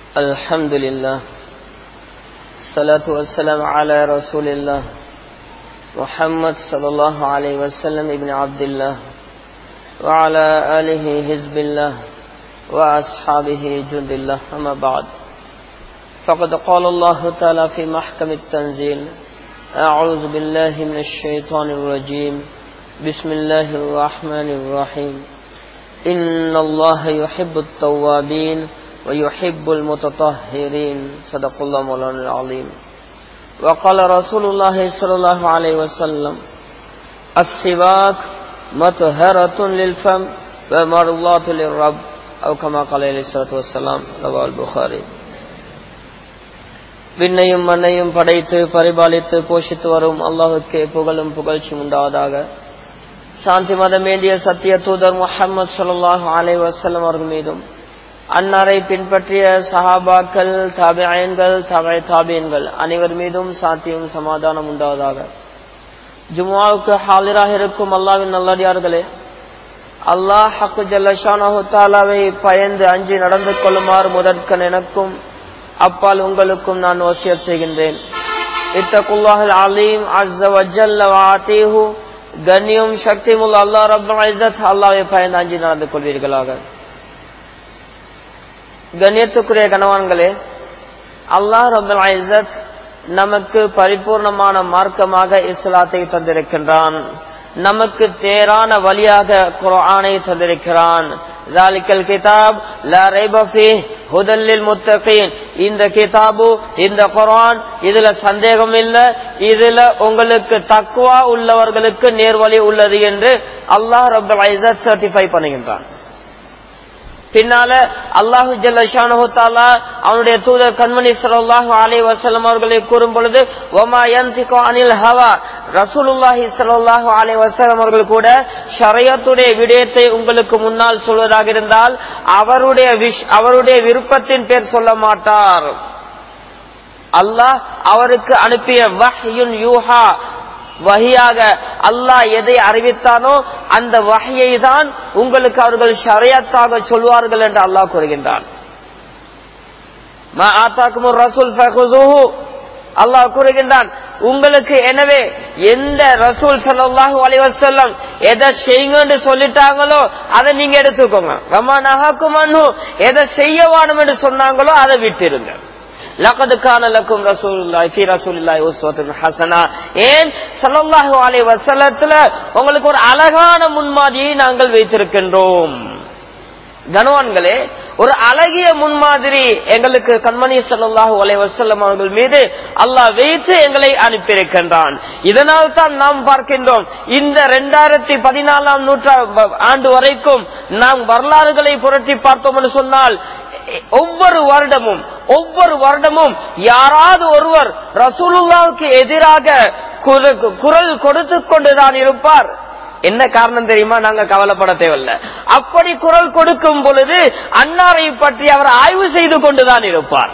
الحمد لله الصلاة والسلام على رسول الله محمد صلى الله عليه وسلم ابن عبد الله وعلى آله حزب الله وأصحابه جند الله أما بعد فقد قال الله تعالى في محكم التنزيل أعوذ بالله من الشيطان الرجيم بسم الله الرحمن الرحيم إن الله يحب التوابين ويحب المتطهرين صدق الله مولانا العظيم وقال رسول الله صلى الله عليه وسلم السواك مطهرة للفم ومرضاة للرب أو كما قال عليه الصلاة والسلام رواه البخاري விண்ணையும் மண்ணையும் படைத்து பரிபாலித்து போஷித்து வரும் அல்லாஹுக்கே புகழும் புகழ்ச்சி உண்டாவதாக சாந்தி மதம் வேண்டிய சத்திய தூதர் முகமது சொல்லாஹு அலை வசல்லம் அவர்கள் மீதும் அன்னாரை பின்பற்றிய சஹாபாக்கள் தாபியன்கள் தபை தாபியன்கள் அனைவர் மீதும் சாத்தியும் சமாதானம் உண்டாவதாக ஜுமாவுக்கு ஹாலிராக இருக்கும் அல்லாவின் நல்லடியார்களே அல்லாஹ் ஹக்கு ஜல்லஷானாவை பயந்து அஞ்சி நடந்து கொள்ளுமாறு முதற்கன் எனக்கும் அப்பால் உங்களுக்கும் நான் வசியத் செய்கின்றேன் இத்தகுல்லாஹல் அலீம் அஸ்ஸ வஜல்ல வாத்தீஹு கண்ணியும் சக்திமுல் அல்லா ரப் இஸ்ஸத் அல்லாஹ்வை பயந்து அஞ்சி நடந்து கொள்வீர்களாக கண்ணியத்துக்குரிய கணவான்களே அல்லாஹ் ரபுல் ஐசத் நமக்கு பரிபூர்ணமான மார்க்கமாக இஸ்லாத்தை தந்திருக்கின்றான் நமக்கு தேரான வழியாக குரானை தந்திருக்கிறான் கிதாப் ஹுதல்லில் முத்தகீன் இந்த கிதாபு இந்த குரான் இதுல சந்தேகம் இல்ல இதுல உங்களுக்கு தக்குவா உள்ளவர்களுக்கு நேர்வழி உள்ளது என்று அல்லாஹ் ரபுல் ஐசத் சர்டிஃபை பண்ணுகின்றான் பின்னால அல்லாஹு ஜல்லாஹு அவனுடைய தூதர் கண்மணி சல்லாஹூ அலி வசலம் அவர்களை கூறும் பொழுது ஒமா யந்திகோ அனில் ஹவா ரசூலுல்லாஹி சல்லாஹூ அலி வசலம் அவர்கள் கூட ஷரையத்துடைய விடயத்தை உங்களுக்கு முன்னால் சொல்வதாக இருந்தால் அவருடைய விஷ் அவருடைய விருப்பத்தின் பேர் சொல்ல மாட்டார் அல்லாஹ் அவருக்கு அனுப்பிய வஹ்யுன் யூஹா வகையாக அல்லாஹ் எதை அறிவித்தானோ அந்த வகையை தான் உங்களுக்கு அவர்கள் ஷரையத்தாக சொல்வார்கள் என்று அல்லாஹ் கூறுகின்றான் அல்லாஹ் கூறுகின்றான் உங்களுக்கு எனவே எந்த ரசூல் சல்லாஹூ அலைவசல்லம் எதை செய்யுங்க சொல்லிட்டாங்களோ அதை நீங்க எடுத்துக்கோங்க ரமானஹாக்குமன்னு எதை செய்ய வேணும் என்று சொன்னாங்களோ அதை விட்டிருங்க லகது கான லக்கும் ரசூலுல்லாஹி ஃபீ ரசூலில்லாஹி உஸ்வத்துன் ஹஸனா ஏன் ஸல்லல்லாஹு அலைஹி வஸல்லத்துல உங்களுக்கு ஒரு அழகான முன்மாதிரியை நாங்கள் வைத்திருக்கின்றோம் கனவான்களே ஒரு அழகிய முன்மாதிரி எங்களுக்கு கண்மணி சல்லாஹூ அலை வசல்லம் அவர்கள் மீது அல்லாஹ் வைத்து எங்களை அனுப்பியிருக்கின்றான் இதனால் தான் நாம் பார்க்கின்றோம் இந்த இரண்டாயிரத்தி பதினாலாம் நூற்றா ஆண்டு வரைக்கும் நாம் வரலாறுகளை புரட்டி பார்த்தோம் என்று சொன்னால் ஒவ்வொரு வருடமும் ஒவ்வொரு வருடமும் யாராவது ஒருவர் ரசூலுல்லாவுக்கு எதிராக குரல் கொடுத்து கொண்டுதான் இருப்பார் என்ன காரணம் தெரியுமா நாங்க கவலைப்பட தேவையில்லை அப்படி குரல் கொடுக்கும் பொழுது அன்னாரை பற்றி அவர் ஆய்வு செய்து கொண்டுதான் இருப்பார்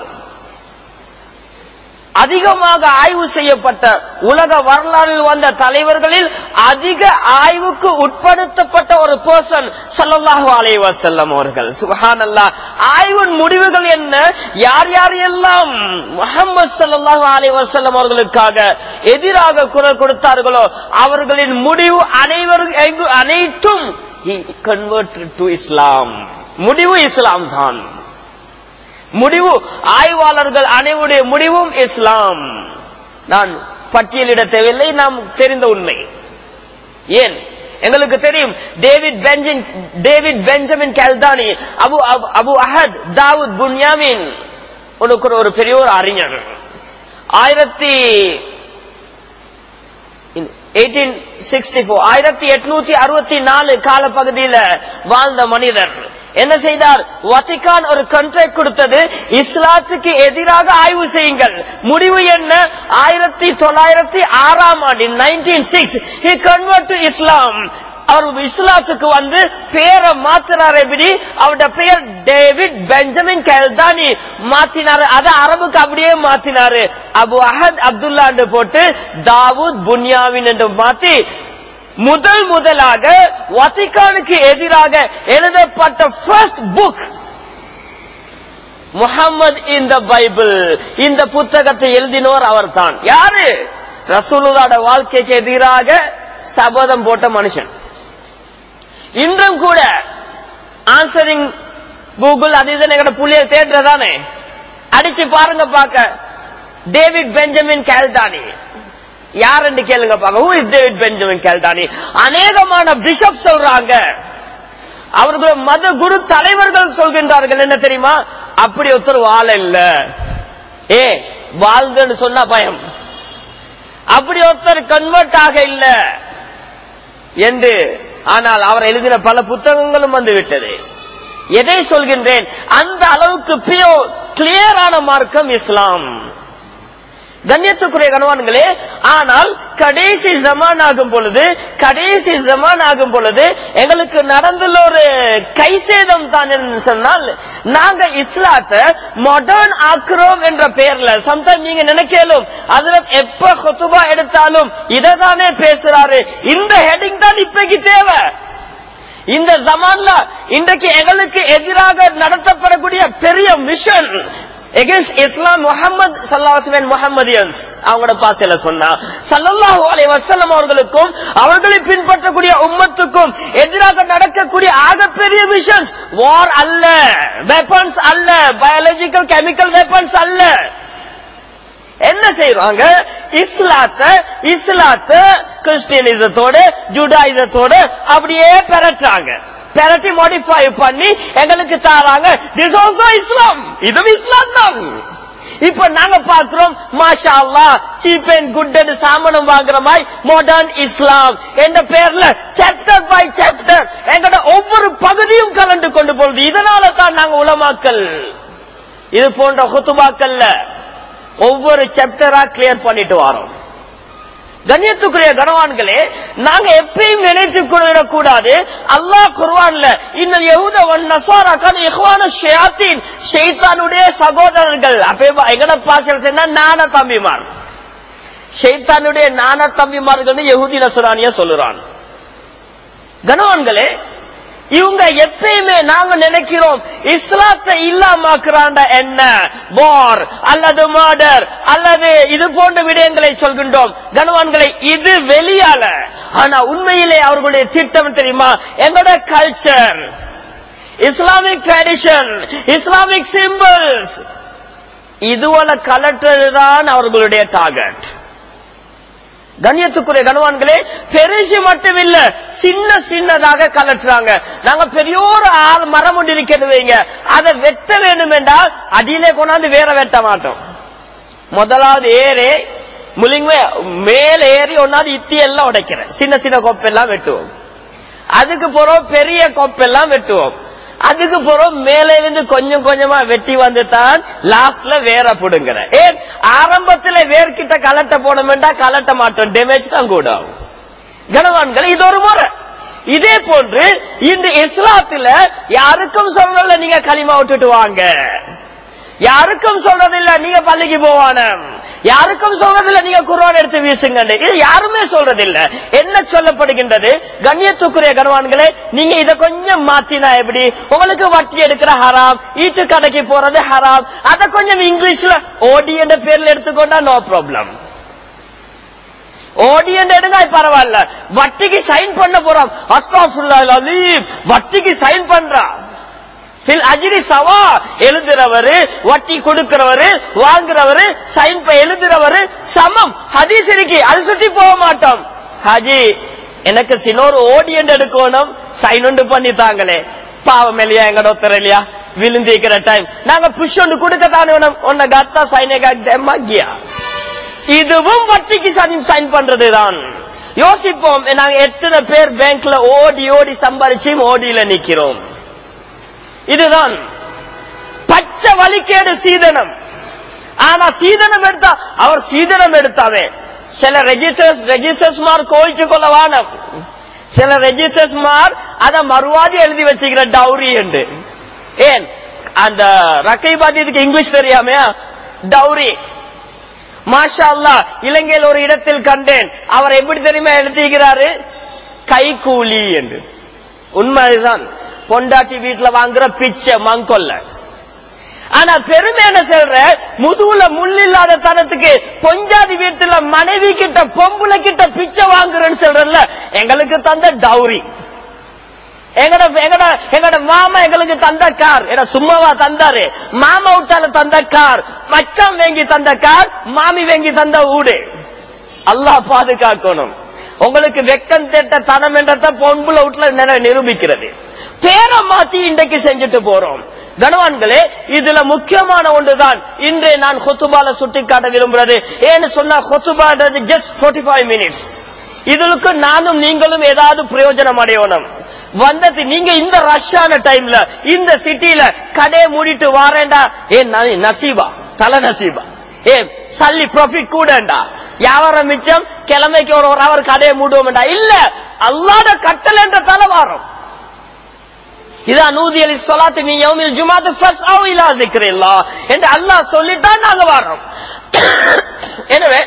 அதிகமாக ஆய்வு செய்யப்பட்ட உலக வரலாறில் வந்த தலைவர்களில் அதிக ஆய்வுக்கு உட்படுத்தப்பட்ட ஒரு பர்சன் சல்லல்லாஹு அலைஹி வஸல்லம் அவர்கள் சுபஹான் அல்லாஹ் ஆய்வின் முடிவுகள் என்ன யார் யார் எல்லாம் முகமது சல்லல்லாஹு அலைஹி வஸல்லம் அவர்களுக்காக எதிராக குரல் கொடுத்தார்களோ அவர்களின் முடிவு அனைவரும் அனைத்தும் டு இஸ்லாம் முடிவு இஸ்லாம் தான் முடிவு ஆய்வாளர்கள் அனைவருடைய முடிவும் இஸ்லாம் நான் பட்டியலிட தேவையில்லை நாம் தெரிந்த உண்மை ஏன் எங்களுக்கு தெரியும் David Benjamin David Benjamin Keldani Abu Abu Ahad Dawud Bunyamin உனக்கு ஒரு பெரிய ஒரு அறிஞர் ஆயிரத்தி ஆயிரத்தி எட்நூத்தி அறுபத்தி நாலு காலப்பகுதியில் வாழ்ந்த மனிதர் என்ன செய்தார் வத்திகான் ஒரு கண்ட்ராக்ட் கொடுத்தது இஸ்லாத்துக்கு எதிராக ஆய்வு செய்யுங்கள் முடிவு என்ன ஆயிரத்தி தொள்ளாயிரத்தி ஆறாம் ஆண்டு nineteen six he convert to Islam அவர் இஸ்லாத்துக்கு வந்து பேரை மாத்தினார் எப்படி அவருடைய பெயர் டேவிட் பெஞ்சமின் கெல்தானி மாத்தினாரு அதை அரபுக்கு அப்படியே மாத்தினாரு அபு அஹத் அப்துல்லா என்று போட்டு தாவூத் புன்யாவின் என்று மாத்தி முதல் முதலாக வத்திகானுக்கு எதிராக எழுதப்பட்ட ஃபர்ஸ்ட் புக் முகம்மது இந்த பைபிள் இந்த புத்தகத்தை எழுதினோர் அவர்தான் யாரு ரசூலுல்லாட வாழ்க்கைக்கு எதிராக சபதம் போட்ட மனுஷன் இன்றும் கூட ஆன்சரிங் கூகுள் அது இது எங்கட புள்ளிய தேடுறதானே அடிச்சு பாருங்க பாக்க டேவிட் பெஞ்சமின் கேல்டானி யாருன்னு கேளுங்க பாக்க who is David Benjamin Keldani அநேகமான பிஷப் சொல்றாங்க அவர்கள் மத குரு தலைவர்கள் சொல்கின்றார்கள் என்ன தெரியுமா அப்படி ஒருத்தர் வாழ இல்ல ஏ வாழ்ந்துன்னு சொன்னா பயம் அப்படி ஒருத்தர் கன்வெர்ட் ஆக இல்ல என்று ஆனால் அவர் எழுதின பல புத்தகங்களும் வந்து விட்டது எதை சொல்கின்றேன் அந்த அளவுக்கு பியோ கிளியரான மார்க்கம் இஸ்லாம் கண்ணியத்துக்குரிய கணவான்களே ஆனால் கடைசி ஜமான் ஆகும் பொழுது கடைசி ஜமான் ஆகும் பொழுது எங்களுக்கு நடந்துள்ள ஒரு கைசேதம் தான் என்று சொன்னால் நாங்க இஸ்லாத்தை மாடர்ன் ஆக்குறோம் என்ற பெயர்ல சம்டைம் நீங்க நினைக்கலும் அதுல எப்ப கொத்துபா எடுத்தாலும் இதை தானே பேசுறாரு இந்த ஹெடிங் தான் இப்பைக்கு தேவை இந்த ஜமான்ல இன்றைக்கு எங்களுக்கு எதிராக நடத்தப்படக்கூடிய பெரிய மிஷன் எகென்ஸ்ட் இஸ்லாம் முகமது சல்லாஹன் முகமதியன்ஸ் அவங்களோட பாசையில சொன்னா சல்லல்லாஹு அலைஹி வஸல்லம் அவர்களுக்கும் அவர்களை பின்பற்றக்கூடிய உம்மத்துக்கும் எதிராக நடக்கக்கூடிய ஆகப்பெரிய மிஷன்ஸ் வார் அல்ல வெப்பன்ஸ் அல்ல பயாலஜிக்கல் கெமிக்கல் வெப்பன்ஸ் அல்ல என்ன செய்வாங்க இஸ்லாத்த இஸ்லாத்த கிறிஸ்டியனிசத்தோட ஜுடாயிசத்தோட அப்படியே பெறட்டாங்க பெரட்டி மாடிஃபை பண்ணி எங்களுக்கு தாராங்க திஸ் ஆல்சோ இஸ்லாம் இதுவும் இஸ்லாம் தான் இப்ப நாங்க பாக்குறோம் மாஷா அல்லா சீப் அண்ட் குட் சாமனம் வாங்குற மாதிரி மாடர்ன் இஸ்லாம் என்ற பேர்ல சாப்டர் பை சாப்டர் எங்களோட ஒவ்வொரு பகுதியும் கலந்து கொண்டு போகுது இதனால தான் நாங்க உலமாக்கல் இது போன்ற குத்துபாக்கல்ல ஒவ்வொரு சாப்டரா கிளியர் பண்ணிட்டு வரோம் கண்ணியத்துக்குரிய கனவான்களே நாங்க எப்பயும் நினைத்துக் கொள்ளக்கூடாது அல்லாஹ் குர்வான்ல இந்த யகுத நசாரா கான் இஹ்வான ஷயாத்தீன் ஷைத்தானுடைய சகோதரர்கள் அப்ப எங்கட பாசல் சொன்னா நான தம்பிமார் ஷைத்தானுடைய நான தம்பிமார்கள் யகுதி நசரானியா சொல்லுறான் கனவான்களே இவங்க எப்பயுமே நாங்க நினைக்கிறோம் இஸ்லாத்தை இல்லாமாக்குறாண்ட என்ன வார் அல்லது மர்டர் அல்லது இது போன்ற விடயங்களை சொல்கின்றோம் கனவான்களை இது வெளியால ஆனா உண்மையிலே அவர்களுடைய திட்டம் தெரியுமா எங்களோட culture Islamic tradition Islamic symbols இதுவரை கலட்டுறதுதான் அவர்களுடைய டார்கெட் கண்ணியத்துக்குரிய கனவான்களே பெருசு மட்டும் இல்ல சின்ன சின்னதாக கலட்டுறாங்க நாங்க பெரிய ஒரு ஆள் மரம் ஒன்று இருக்கிறது வைங்க அதை வெட்ட வேண்டும் என்றால் அடியிலே கொண்டாந்து வேற வெட்ட மாட்டோம் முதலாவது ஏறே முலிங்க மேல ஏறி ஒன்னாவது இத்தி எல்லாம் உடைக்கிறேன் சின்ன சின்ன கொப்பெல்லாம் வெட்டுவோம் அதுக்கு போறோம் பெரிய கொப்பெல்லாம் வெட்டுவோம் அதுக்கு போறோம் மேல இருந்து கொஞ்சம் கொஞ்சமா வெட்டி வந்து தான் லாஸ்ட்ல வேற புடுங்கிற ஏன் ஆரம்பத்துல வேர்கிட்ட கலட்ட போனோம்டா கலட்ட மாட்டோம் டேமேஜ் தான் கூட ஆகும் கனவான்கள் இது ஒரு முறை இதே போன்று இந்த இஸ்லாத்துல யாருக்கும் சொல்றதில்ல நீங்க களிமா விட்டுட்டு வாங்க யாருக்கும் சொல்றதில்ல நீங்க பள்ளிக்கு போவான யாருக்கும் சொல்றதில்ல நீங்க குர்ஆன் எடுத்து வீசுங்க இது யாருமே சொல்றதில்ல என்ன சொல்லப்படுகின்றது கண்ணியத்துக்குரிய கனவான்களே நீங்க இத கொஞ்சம் மாத்தினா எப்படி உங்களுக்கு வட்டி எடுக்கிற ஹராம் ஈட்டு கடைக்கு போறது ஹராம் அத கொஞ்சம் இங்கிலீஷ்ல ஓடி என்ற பேர்ல எடுத்துக்கொண்டா நோ ப்ராப்ளம் ஓடி என்று எடுங்க பரவாயில்ல வட்டிக்கு சைன் பண்ண போறோம் அஸ்தாஃபுல்லா அலீம் வட்டிக்கு சைன் பண்றா ஃபில் அஜிரி சவா எழுதுறவரு வட்டி கொடுக்கிறவரு வாங்குறவரு சைன் எழுதுறவரு சமம் ஹதீஸ் இருக்கு அது சுற்றி போக மாட்டோம் ஹாஜி எனக்கு சிலோர் ஓடி என்று எடுக்கணும் சைன் ஒன்று பண்ணி தாங்களே பாவம் இல்லையா எங்கட ஒருத்தர் இல்லையா விழுந்திருக்கிற டைம் நாங்க புஷ் ஒன்று கொடுக்கத்தானே உன்னை கத்தா சைனே காக்கியா இதுவும் வட்டிக்கு சைன் பண்றதுதான் யோசிப்போம் நாங்க எத்தனை பேர் பேங்க்ல ஓடி ஓடி சம்பாரிச்சு ஓடியில நிக்கிறோம் இதுதான் பச்சை வலிக்கேடு சீதனம் ஆனா சீதனம் எடுத்தா அவர் சீதனம் எடுத்தாவே சில ரெஜிஸ்டர்ஸ் ரெஜிஸ்டர்ஸ் மார் கோயிச்சு கொள்ள வானம் சில ரெஜிஸ்டர்ஸ் மார் அத மறுவாதி எழுதி வச்சுக்கிற டவுரி என்று ஏன் அந்த ரக்கை பாத்தியத்துக்கு இங்கிலீஷ் தெரியாமையா டவுரி மாஷா அல்லா இலங்கையில் ஒரு இடத்தில் கண்டேன் அவர் எப்படி தெரியுமா எழுதிக்கிறாரு கைகூலி என்று உண்மைதான் பொண்டாட்டி வீட்டுல வாங்குற பிச்சை மங்கொல்ல ஆனா பெருமை என்ன சொல்ற முதுகுல முள் இல்லாத தனத்துக்கு பொஞ்சாதி வீட்டுல மனைவி கிட்ட பொம்புல கிட்ட பிச்சை வாங்குறேன்னு சொல்றல எங்களுக்கு தந்த டவுரி எங்கட எங்கட எங்கட மாமா எங்களுக்கு தந்த கார் எட சும்மாவா தந்தாரு மாமா விட்டால தந்த கார் மச்சான் வேங்கி தந்த கார் மாமி வேங்கி தந்த வீடு அல்லாஹ் பாதுகாக்கணும் உங்களுக்கு வெக்கம் திட்ட தனம் என்றத பொன்புல வீட்டுல நிர- நிரூபிக்கிறது பேரை மாத்தி இன்றைக்கு செஞ்சுட்டு போறோம் கணவான்களே இதுல முக்கியமான ஒன்றுதான் இன்று நான் கொத்துபால சுட்டிக்காட்ட விரும்புறது ஏன்னு சொன்னா கொத்துபான்றது ஜஸ்ட் 45 ஃபைவ் மினிட்ஸ் இதுக்கு நானும் நீங்களும் ஏதாவது பிரயோஜனம் அடையணும் வந்தது நீங்க இந்த ரஷ்ஷான டைம்ல இந்த சிட்டில கடையை மூடிட்டு வாரேண்டா ஏ ந- நசீபா தல நசீபா ஏ சல்லி ப்ராஃபிட் கூடண்டா வியாபாரம் மிச்சம் கிழமைக்கு ஒரு ஒரு அவர் கடையை மூடுவோம்டா இல்ல அல்லாத கட்டல் என்ற தலைவாரம் இதா நூதி அலி சொலாத்து நீ யௌமில் ஜுமாத்து ஃபஸ் ஆவு இலா திக்ரில்லா என்று அல்லாஹ் சொல்லிட்டான் நாங்க வரோம் எனவே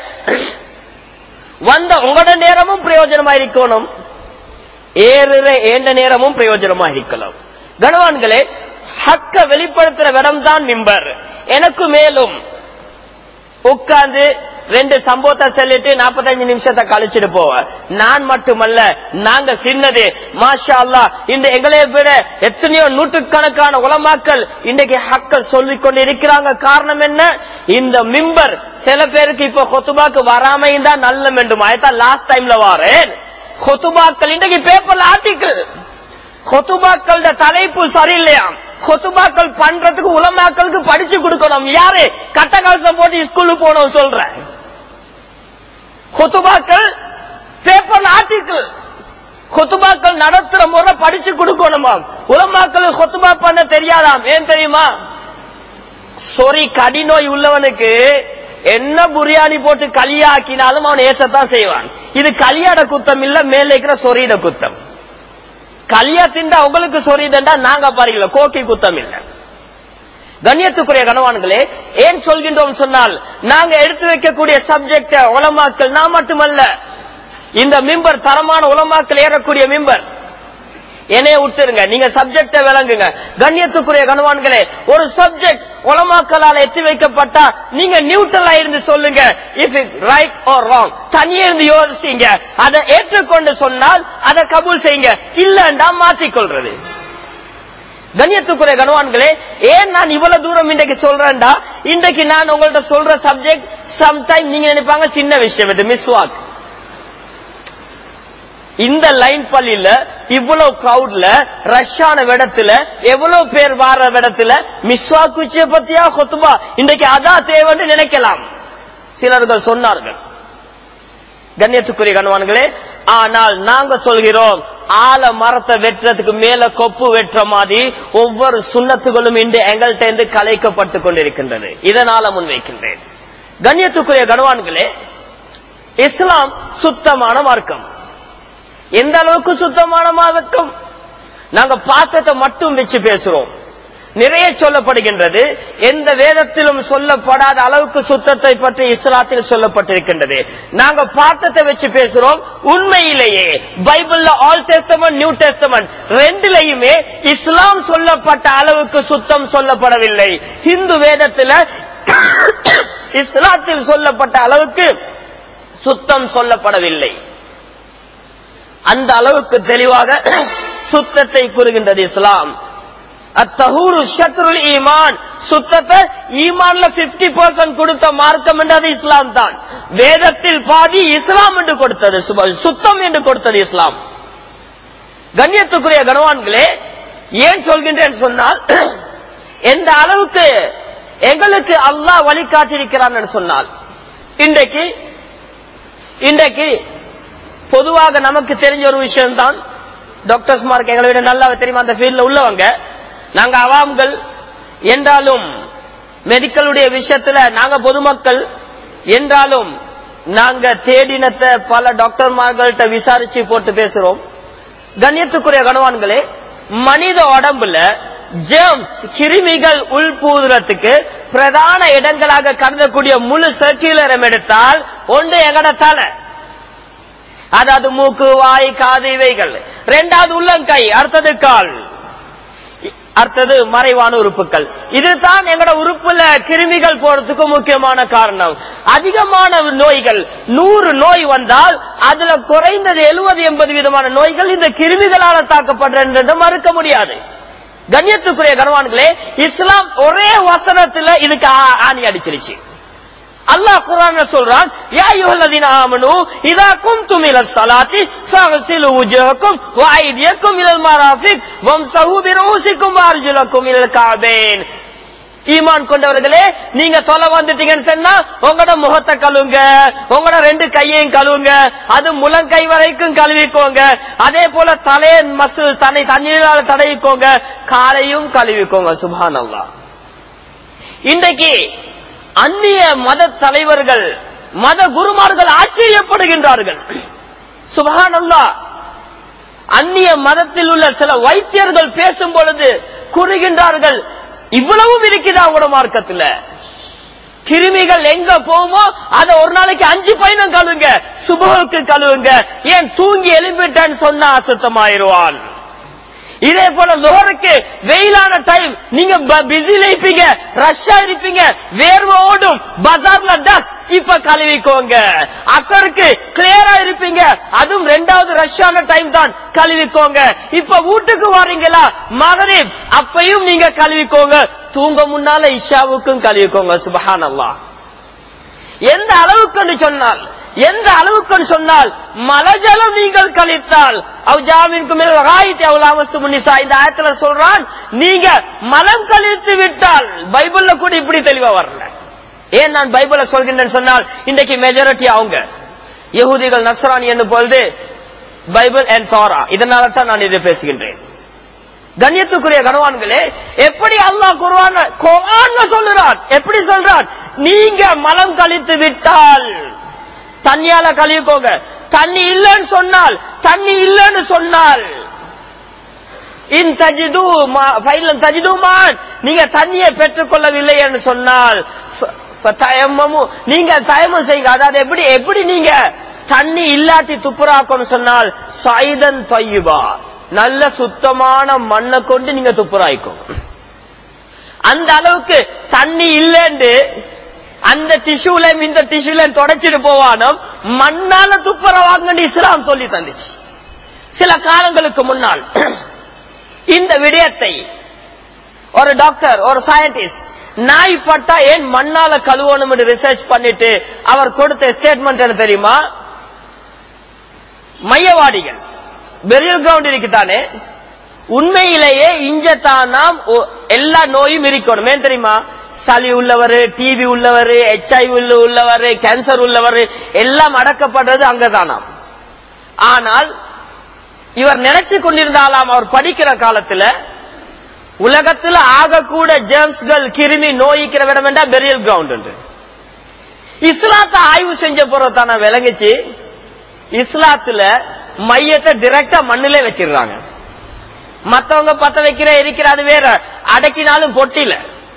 வந்த உங்களோட நேரமும் பிரயோஜனமா இருக்கணும் ஏறுற ஏண்ட நேரமும் பிரயோஜனமா இருக்கலாம் கணவான்களே ஹக்க வெளிப்படுத்துற இடம் தான் மிம்பர் எனக்கு மேலும் உட்கார்ந்து ரெண்டு சம்பவத்தை சொல்லிட்டு 45 நிமிஷத்தை கழிச்சிட்டு போவேன் நான் மட்டுமல்ல நாங்க சின்னது மாஷா அல்லாஹ் இந்த எங்களை விட எத்தனையோ நூற்றுக்கணக்கான உலமாக்கள் இன்றைக்கு ஹக்க சொல்லிக் கொண்டு இருக்கிறாங்க காரணம் என்ன இந்த மிம்பர் சில பேருக்கு இப்ப கொத்துபாக்கு வராம இருந்தா நல்ல வேண்டும் அதுதான் லாஸ்ட் டைம்ல வாரேன் கொத்துபாக்கள் இன்றைக்கு பேப்பர்ல ஆர்டிக்கிள் கொத்துபாக்களோட தலைப்பு சரியில்லையாம் கொத்துபாக்கள் பண்றதுக்கு உலமாக்களுக்கு படிச்சு கொடுக்கணும் யாரு கட்ட கலசம் போட்டு ஸ்கூலுக்கு போனோம் சொல்றேன் கொத்துபாக்கள் பேப்பர் ஆர்டிக்கிள் கொத்துபாக்கள் நடத்துற முறை படிச்சு கொடுக்கணுமாம் உலமாக்கள் கொத்துபா பண்ண தெரியாதாம் ஏன் தெரியுமா சொறி கடிநோய் உள்ளவனுக்கு என்ன புரியாணி போட்டு களியாக்கினாலும் அவன் ஏசத்தான் செய்வான் இது கலியாட குத்தம் இல்ல மேல இருக்கிற சொரியிட குத்தம் களியா திண்டா உங்களுக்கு சொரியுதுண்டா நாங்க பாருங்கள கோக்கி குத்தம் இல்ல கண்ணியத்துக்குரிய கனவான்களே ஏன் சொல்கின்றோம் சொன்னால் நாங்க எடுத்து வைக்கக்கூடிய சப்ஜெக்ட் உலமாக்கள் நான் மட்டுமல்ல இந்த மிம்பர் தரமான உலமாக்கள் ஏறக்கூடிய மிம்பர் என்னைய விட்டுருங்க நீங்க சப்ஜெக்ட விளங்குங்க கண்ணியத்துக்குரிய கனவான்களே ஒரு சப்ஜெக்ட் உலமாக்களால் எத்தி வைக்கப்பட்டா நீங்க நியூட்ரலா இருந்து சொல்லுங்க if it right or wrong தனியே இருந்து யோசிங்க அதை ஏற்றுக்கொண்டு சொன்னால் அதை கபூல் செய்யுங்க இல்லண்டா மாற்றிக்கொள்றது கண்ணியத்துக்குரிய கனவான்களே ஏன் நான் இவ்வளவு தூரம் இன்றைக்கு சொல்றேன்டா இன்றைக்கு நான் உங்கள்ட்ட சொல்ற சப்ஜெக்ட் சம்டைம் நீங்க நினைப்பாங்க சின்ன விஷயம் இது மிஸ்வாக் இந்த லைன் பள்ளியில இவ்வளவு கிரௌட்ல ரஷ்யான இடத்துல எவ்வளவு பேர் வார இடத்துல மிஸ்வா குச்சிய பத்தியா கொத்துபா இன்றைக்கு அதான் தேவைன்னு நினைக்கலாம் சிலர்கள் சொன்னார்கள் கண்ணியத்துக்குரிய கணவான்களே ஆனால் நாங்க சொல்கிறோம் ஆல மரத்தை வெட்டுறதுக்கு மேல கொப்பு வெட்டுற மாதிரி ஒவ்வொரு சுண்ணத்துகளும் இன்று எங்கள்கிட்ட இருந்து கலைக்கப்பட்டு கொண்டிருக்கின்றது இதனால முன்வைக்கின்றேன் கண்ணியத்துக்குரிய கணவான்களே இஸ்லாம் சுத்தமான மார்க்கம் எந்த அளவுக்கு சுத்தமான மார்க்கம் நாங்க பாசத்தை மட்டும் வச்சு பேசுறோம் நிறைய சொல்லப்படுகின்றது எந்த வேதத்திலும் சொல்லப்படாத அளவுக்கு சுத்தத்தை பற்றி இஸ்லாத்தில் சொல்லப்பட்டிருக்கின்றது நாங்க பாத்தத்தை வச்சு பேசுறோம் உண்மையிலேயே பைபிள்ல ஆல் டெஸ்டமெண்ட் நியூ டெஸ்டமெண்ட் ரெண்டுலையுமே இஸ்லாம் சொல்லப்பட்ட அளவுக்கு சுத்தம் சொல்லப்படவில்லை இந்து வேதத்துல இஸ்லாத்தில் சொல்லப்பட்ட அளவுக்கு சுத்தம் சொல்லப்படவில்லை அந்த அளவுக்கு தெளிவாக சுத்தத்தை கூறுகின்றது இஸ்லாம் அத்தஹூரு ஷத்ருல் ஈமான் சுத்தத்தை ஈமான்ல 50% பர்சன்ட் கொடுத்த மார்க்கம் என்றது இஸ்லாம் தான் வேதத்தில் பாதி இஸ்லாம் என்று கொடுத்தது சுப- சுத்தம் என்று கொடுத்தது இஸ்லாம் கண்ணியத்துக்குரிய கனவான்களே ஏன் சொல்கின்றேன் சொன்னால் எந்த அளவுக்கு எங்களுக்கு அல்லாஹ் வழிகாட்டியிருக்கிறான் என்று சொன்னால் இன்றைக்கு இன்றைக்கு பொதுவாக நமக்கு தெரிஞ்ச ஒரு விஷயம் தான் டாக்டர்ஸ் மார்க் எங்களை விட நல்லா தெரியுமா அந்த ஃபீல்ட்ல உள்ளவங்க நாங்க அவாம்கள் என்றாலும் மெடிக்கலுடைய விஷயத்துல நாங்க பொதுமக்கள் என்றாலும் நாங்க தேடினத்தை பல டாக்டர்மார்கள்ட்ட விசாரிச்சு போட்டு பேசுறோம் கண்ணியத்துக்குரிய கணவான்களே மனித உடம்புல ஜெர்ம்ஸ் கிருமிகள் உள்பூதுறதுக்கு பிரதான இடங்களாக கருதக்கூடிய முழு சர்க்குலரம் எடுத்தால் ஒன்று எங்கட தலை அதாவது மூக்கு வாய் காது இவைகள் ரெண்டாவது உள்ளங்கை அடுத்தது கால் அடுத்தது மறைவான உறுப்புகள் இதுதான் எங்கட உறுப்புல கிருமிகள் போறதுக்கு முக்கியமான காரணம் அதிகமான நோய்கள் நூறு நோய் வந்தால் அதுல குறைந்தது எழுபது எண்பது விதமான நோய்கள் இந்த கிருமிகளால தாக்கப்படுறது மறுக்க முடியாது கண்ணியத்துக்குரிய கனவான்களே இஸ்லாம் ஒரே வசனத்துல இதுக்கு ஆ- ஆணி அடிச்சிருச்சு அல்லாஹ் குர்ஆன்ல சொல்றான் யா அய்யுஹல்லதீன ஆமனு இதா கும்தும் இலஸ் ஸலாத்தி ஃபக்ஸிலு wujuhakum வ ஐதியக்கும் இலல் மராஃபிக் வம்ஸஹு பிரூசிக்கும் வ அர்ஜுலக்கும் இலல் கஅபைன் ஈமான் கொண்டவர்களே நீங்க தொலை வந்துட்டீங்கன்னு சொன்னா உங்களோட முகத்தை கழுவுங்க உங்களோட ரெண்டு கையையும் கழுவுங்க அது முழங்கை வரைக்கும் கழுவிக்கோங்க அதே போல தலையை மசில் தன்னை தண்ணீரால் தடவிக்கோங்க காலையும் கழுவிக்கோங்க சுபான் இன்றைக்கு அந்நிய மத தலைவர்கள் மத குருமார்கள் ஆச்சரியப்படுகின்றார்கள் சுபஹான் அந்நிய மதத்தில் உள்ள சில வைத்தியர்கள் பேசும் பொழுது கூறுகின்றார்கள் இவ்வளவும் இருக்குதா அவங்களோட மார்க்கத்துல கிருமிகள் எங்க போகுமோ அதை ஒரு நாளைக்கு அஞ்சு பயணம் கழுவுங்க சுபகுக்கு கழுவுங்க ஏன் தூங்கி எழுப்பிட்டேன்னு சொன்னா அசுத்தமாயிருவான் இதே போல லோருக்கு வெயிலான டைம் நீங்க பிஸில இருப்பீங்க ரஷ்ஷா இருப்பீங்க வேர்வை ஓடும் பஜார்ல டஸ்ட் இப்ப கழுவிக்கோங்க அசருக்கு கிளியரா இருப்பீங்க அதுவும் ரெண்டாவது ரஷ்ஷான டைம் தான் கழுவிக்கோங்க இப்ப வீட்டுக்கு வாரீங்களா மகரீப் அப்பையும் நீங்க கழுவிக்கோங்க தூங்க முன்னால இஷாவுக்கும் கழுவிக்கோங்க சுபஹான் எந்த அளவுக்கு சொன்னால் எந்த அளவுக்கு சொன்னால் மலஜலம் நீங்கள் கழித்தால் அவ்ஜாமின்கு மேல் ராயித்தி அவுலாமஸ்து முன்னிசா இந்த ஆயத்துல சொல்றான் நீங்க மலம் கழித்து விட்டால் பைபிள்ல கூட இப்படி தெளிவா வரல ஏன் நான் பைபிள சொல்கின்றேன் சொன்னால் இன்றைக்கு மெஜாரிட்டி அவங்க யகுதிகள் நஸ்ரானி என்னும் பொழுது பைபிள் அண்ட் தோரா இதனால தான் நான் இதை பேசுகின்றேன் கண்ணியத்துக்குரிய கனவான்களே எப்படி அல்லாஹ் குர்ஆன் குர்ஆன்ல சொல்லுறான் எப்படி சொல்றான் நீங்க மலம் கழித்து விட்டால் தண்ணியால கழிவுக்கோங்க தண்ணி இல்லைன்னு சொன்னால் தண்ணி இல்லைன்னு சொன்னால் இன் தஜிது ஃபைலம் தஜிதுமான் நீங்க தண்ணியை பெற்றுக்கொள்ளவில்லை என்று சொன்னால் ஃப- ஃப- தயம்மமு நீங்க தயமம் செய்யுங்க அதாவது எப்படி எப்படி நீங்க தண்ணி இல்லாட்டி துப்புராக்கணும் சொன்னால் சைதன் தொய்யுபா நல்ல சுத்தமான மண்ணை கொண்டு நீங்க துப்புராய்க்கும் அந்த அளவுக்கு தண்ணி இல்லைன்னு அந்த டிஷ்யூல இந்த டிஷ்யூல தொடச்சிட்டு போவானோ மண்ணால துப்புர வாங்கன்னு இஸ்லாம் சொல்லி தந்துச்சு சில காலங்களுக்கு முன்னால் இந்த விடயத்தை ஒரு டாக்டர் ஒரு சயின்டிஸ்ட் நாய் பட்டா ஏன் மண்ணால கழுவணும் ரிசர்ச் பண்ணிட்டு அவர் கொடுத்த ஸ்டேட்மெண்ட் என்ன தெரியுமா மையவாடிகள் பெரியல் கிரவுண்ட் இருக்குதானே உண்மையிலேயே இஞ்சத்தான் நாம் ஒ- எல்லா நோயும் இருக்கணும் ஏன் தெரியுமா சளி உள்ளவர் டிவி உள்ளவர் ஹெச்ஐவி உள்ளவர் கேன்சர் உள்ளவர் எல்லாம் அடக்கப்படுறது அங்கதானாம் ஆனால் இவர் நினைச்சு கொண்டிருந்தாலாம் அவர் படிக்கிற காலத்துல உலகத்துல ஆகக்கூட ஜேம்ஸ்கள் கிருமி நோய்க்கிற விடம் என்றா பெரியல் கிரவுண்ட் என்று இஸ்லாத்தை ஆய்வு செஞ்ச போறதான விளங்குச்சு இஸ்லாத்துல மையத்தை டிரெக்டா மண்ணிலே வச்சிடுறாங்க மத்தவங்க பத்த வைக்கிற இருக்கிற அது வேற அடக்கினாலும் பொட்டில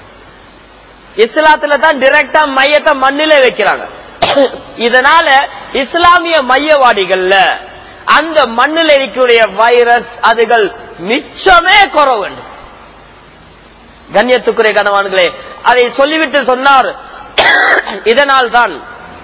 இஸ்லாத்துல தான் டிரெக்டா மையத்தை மண்ணிலே வைக்கிறாங்க இதனால இஸ்லாமிய மையவாடிகள்ல அந்த மண்ணில் இருக்கக்கூடிய வைரஸ் அதுகள் மிச்சமே குறவு கண்ணியத்துக்குரிய கனவான்களே அதை சொல்லிவிட்டு சொன்னார் இதனால் தான்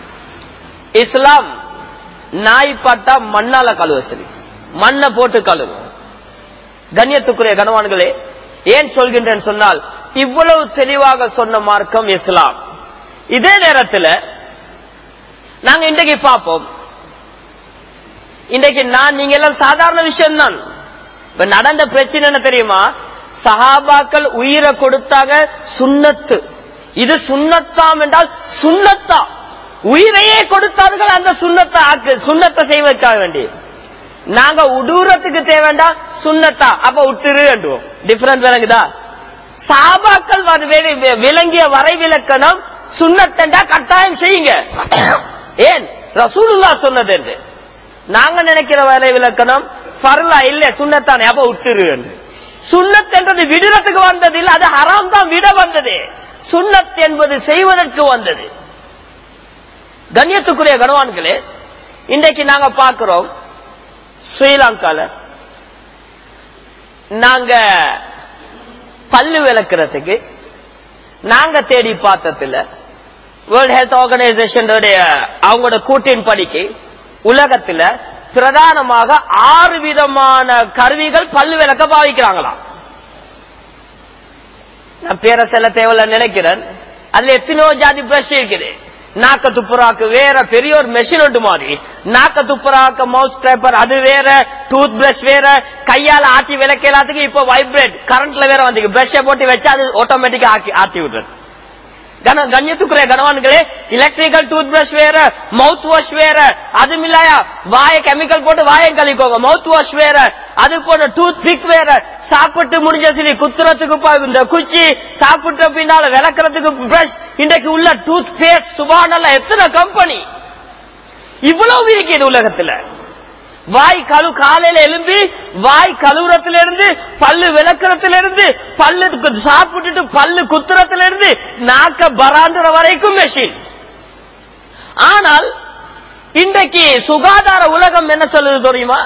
இஸ்லாம் நாய் பட்டா மண்ணால கழுவ சரி மண்ணை போட்டு கழுவும் கண்ணியத்துக்குரிய கனவான்களே ஏன் சொல்கின்றேன் சொன்னால் இவ்வளவு தெளிவாக சொன்ன மார்க்கம் இஸ்லாம் இதே நேரத்தில் நாங்க இன்றைக்கு பார்ப்போம் இன்றைக்கு நான் நீங்க எல்லாம் சாதாரண விஷயம் தான் இப்ப நடந்த பிரச்சனை என்ன தெரியுமா சஹாபாக்கள் உயிரை கொடுத்தாங்க சுண்ணத்து இது சுண்ணத்தாம் என்றால் சுண்ணத்தா உயிரையே கொடுத்தார்கள் அந்த சுண்ணத்தை ஆக்கு சுண்ணத்தை செய்வதற்காக வேண்டி நாங்க உடூரத்துக்கு தேவைண்டா சுண்ணத்தா அப்ப விட்டுரு என்றுவோம் டிஃபரன்ஸ் விளங்குதா சாபாக்கள் வர- வி- விளங்கிய வரை விளக்கணம் சுண்ணத்தண்டா கட்டாயம் செய்யுங்க ஏன் ரசூலுல்லா சொன்னது என்று நாங்க நினைக்கிற வரை விளக்கணம் பரலா இல்ல சுண்ணத்தானே அப்ப விட்டுரு என்று சுண்ணத் என்றது விடுறதுக்கு வந்தது இல்ல அது ஹராம் தான் விட வந்தது சுண்ணத் என்பது செய்வதற்கு வந்தது கண்ணியத்துக்குரிய கனவான்களே இன்றைக்கு நாங்க பார்க்கிறோம் ஸ்ரீலங்கால நாங்க பல்லு விளக்குறதுக்கு நாங்க தேடி பார்த்ததுல வேர்ல்ட் ஹெல்த் ஆர்கனைசேஷன் அவங்களோட கூட்டின் படிக்கு உலகத்துல பிரதானமாக ஆறு விதமான கருவிகள் பல்லு விளக்க பாவிக்கிறாங்களாம் நான் பேர செல்ல தேவையில்ல நினைக்கிறேன் அதுல எத்தனையோ ஜாதி பிரஷ் இருக்குது நாக்க துப்புராக்கு வேற பெரிய ஒரு மெஷின் ஒன்று மாதிரி நாக்க துப்புராக்க மவுஸ் ஸ்கிரேப்பர் அது வேற டூத் பிரஷ் வேற கையால ஆட்டி விளக்க எல்லாத்துக்கும் இப்போ வைப்ரேட் கரண்ட்ல வேற வந்து பிரஷை போட்டு வச்சா அது ஆட்டோமேட்டிக்கா ஆக்கி ஆத்தி விடுறது கன கண்ணியத்துக்குரிய கனவான்களே எலக்ட்ரிக்கல் டூத் பிரஷ் வேற மவுத் வாஷ் வேற அதுவும் இல்லையா வாய கெமிக்கல் போட்டு வாயை கழிக்கோங்க மவுத் வாஷ் வேற அது போன்ற டூத் பிக் வேற சாப்பிட்டு முடிஞ்ச சரி குத்துறதுக்கு ப- இந்த குச்சி சாப்பிட்ட பின்னால விளக்குறதுக்கு பிரஷ் இன்றைக்கு உள்ள டூத் பேஸ்ட் சுபானல்ல எத்தனை கம்பெனி இவ்வளவு இருக்குது உலகத்துல வாய் கழு காலையில எழும்பி வாய் கழுவுறதுல இருந்து பல்லு விளக்குறதுல இருந்து பல்லு கு- சாப்பிட்டுட்டு பல்லு குத்துறதுல இருந்து நாக்க பராண்டுற வரைக்கும் மெஷின் ஆனால் இன்றைக்கு சுகாதார உலகம் என்ன சொல்லுது தெரியுமா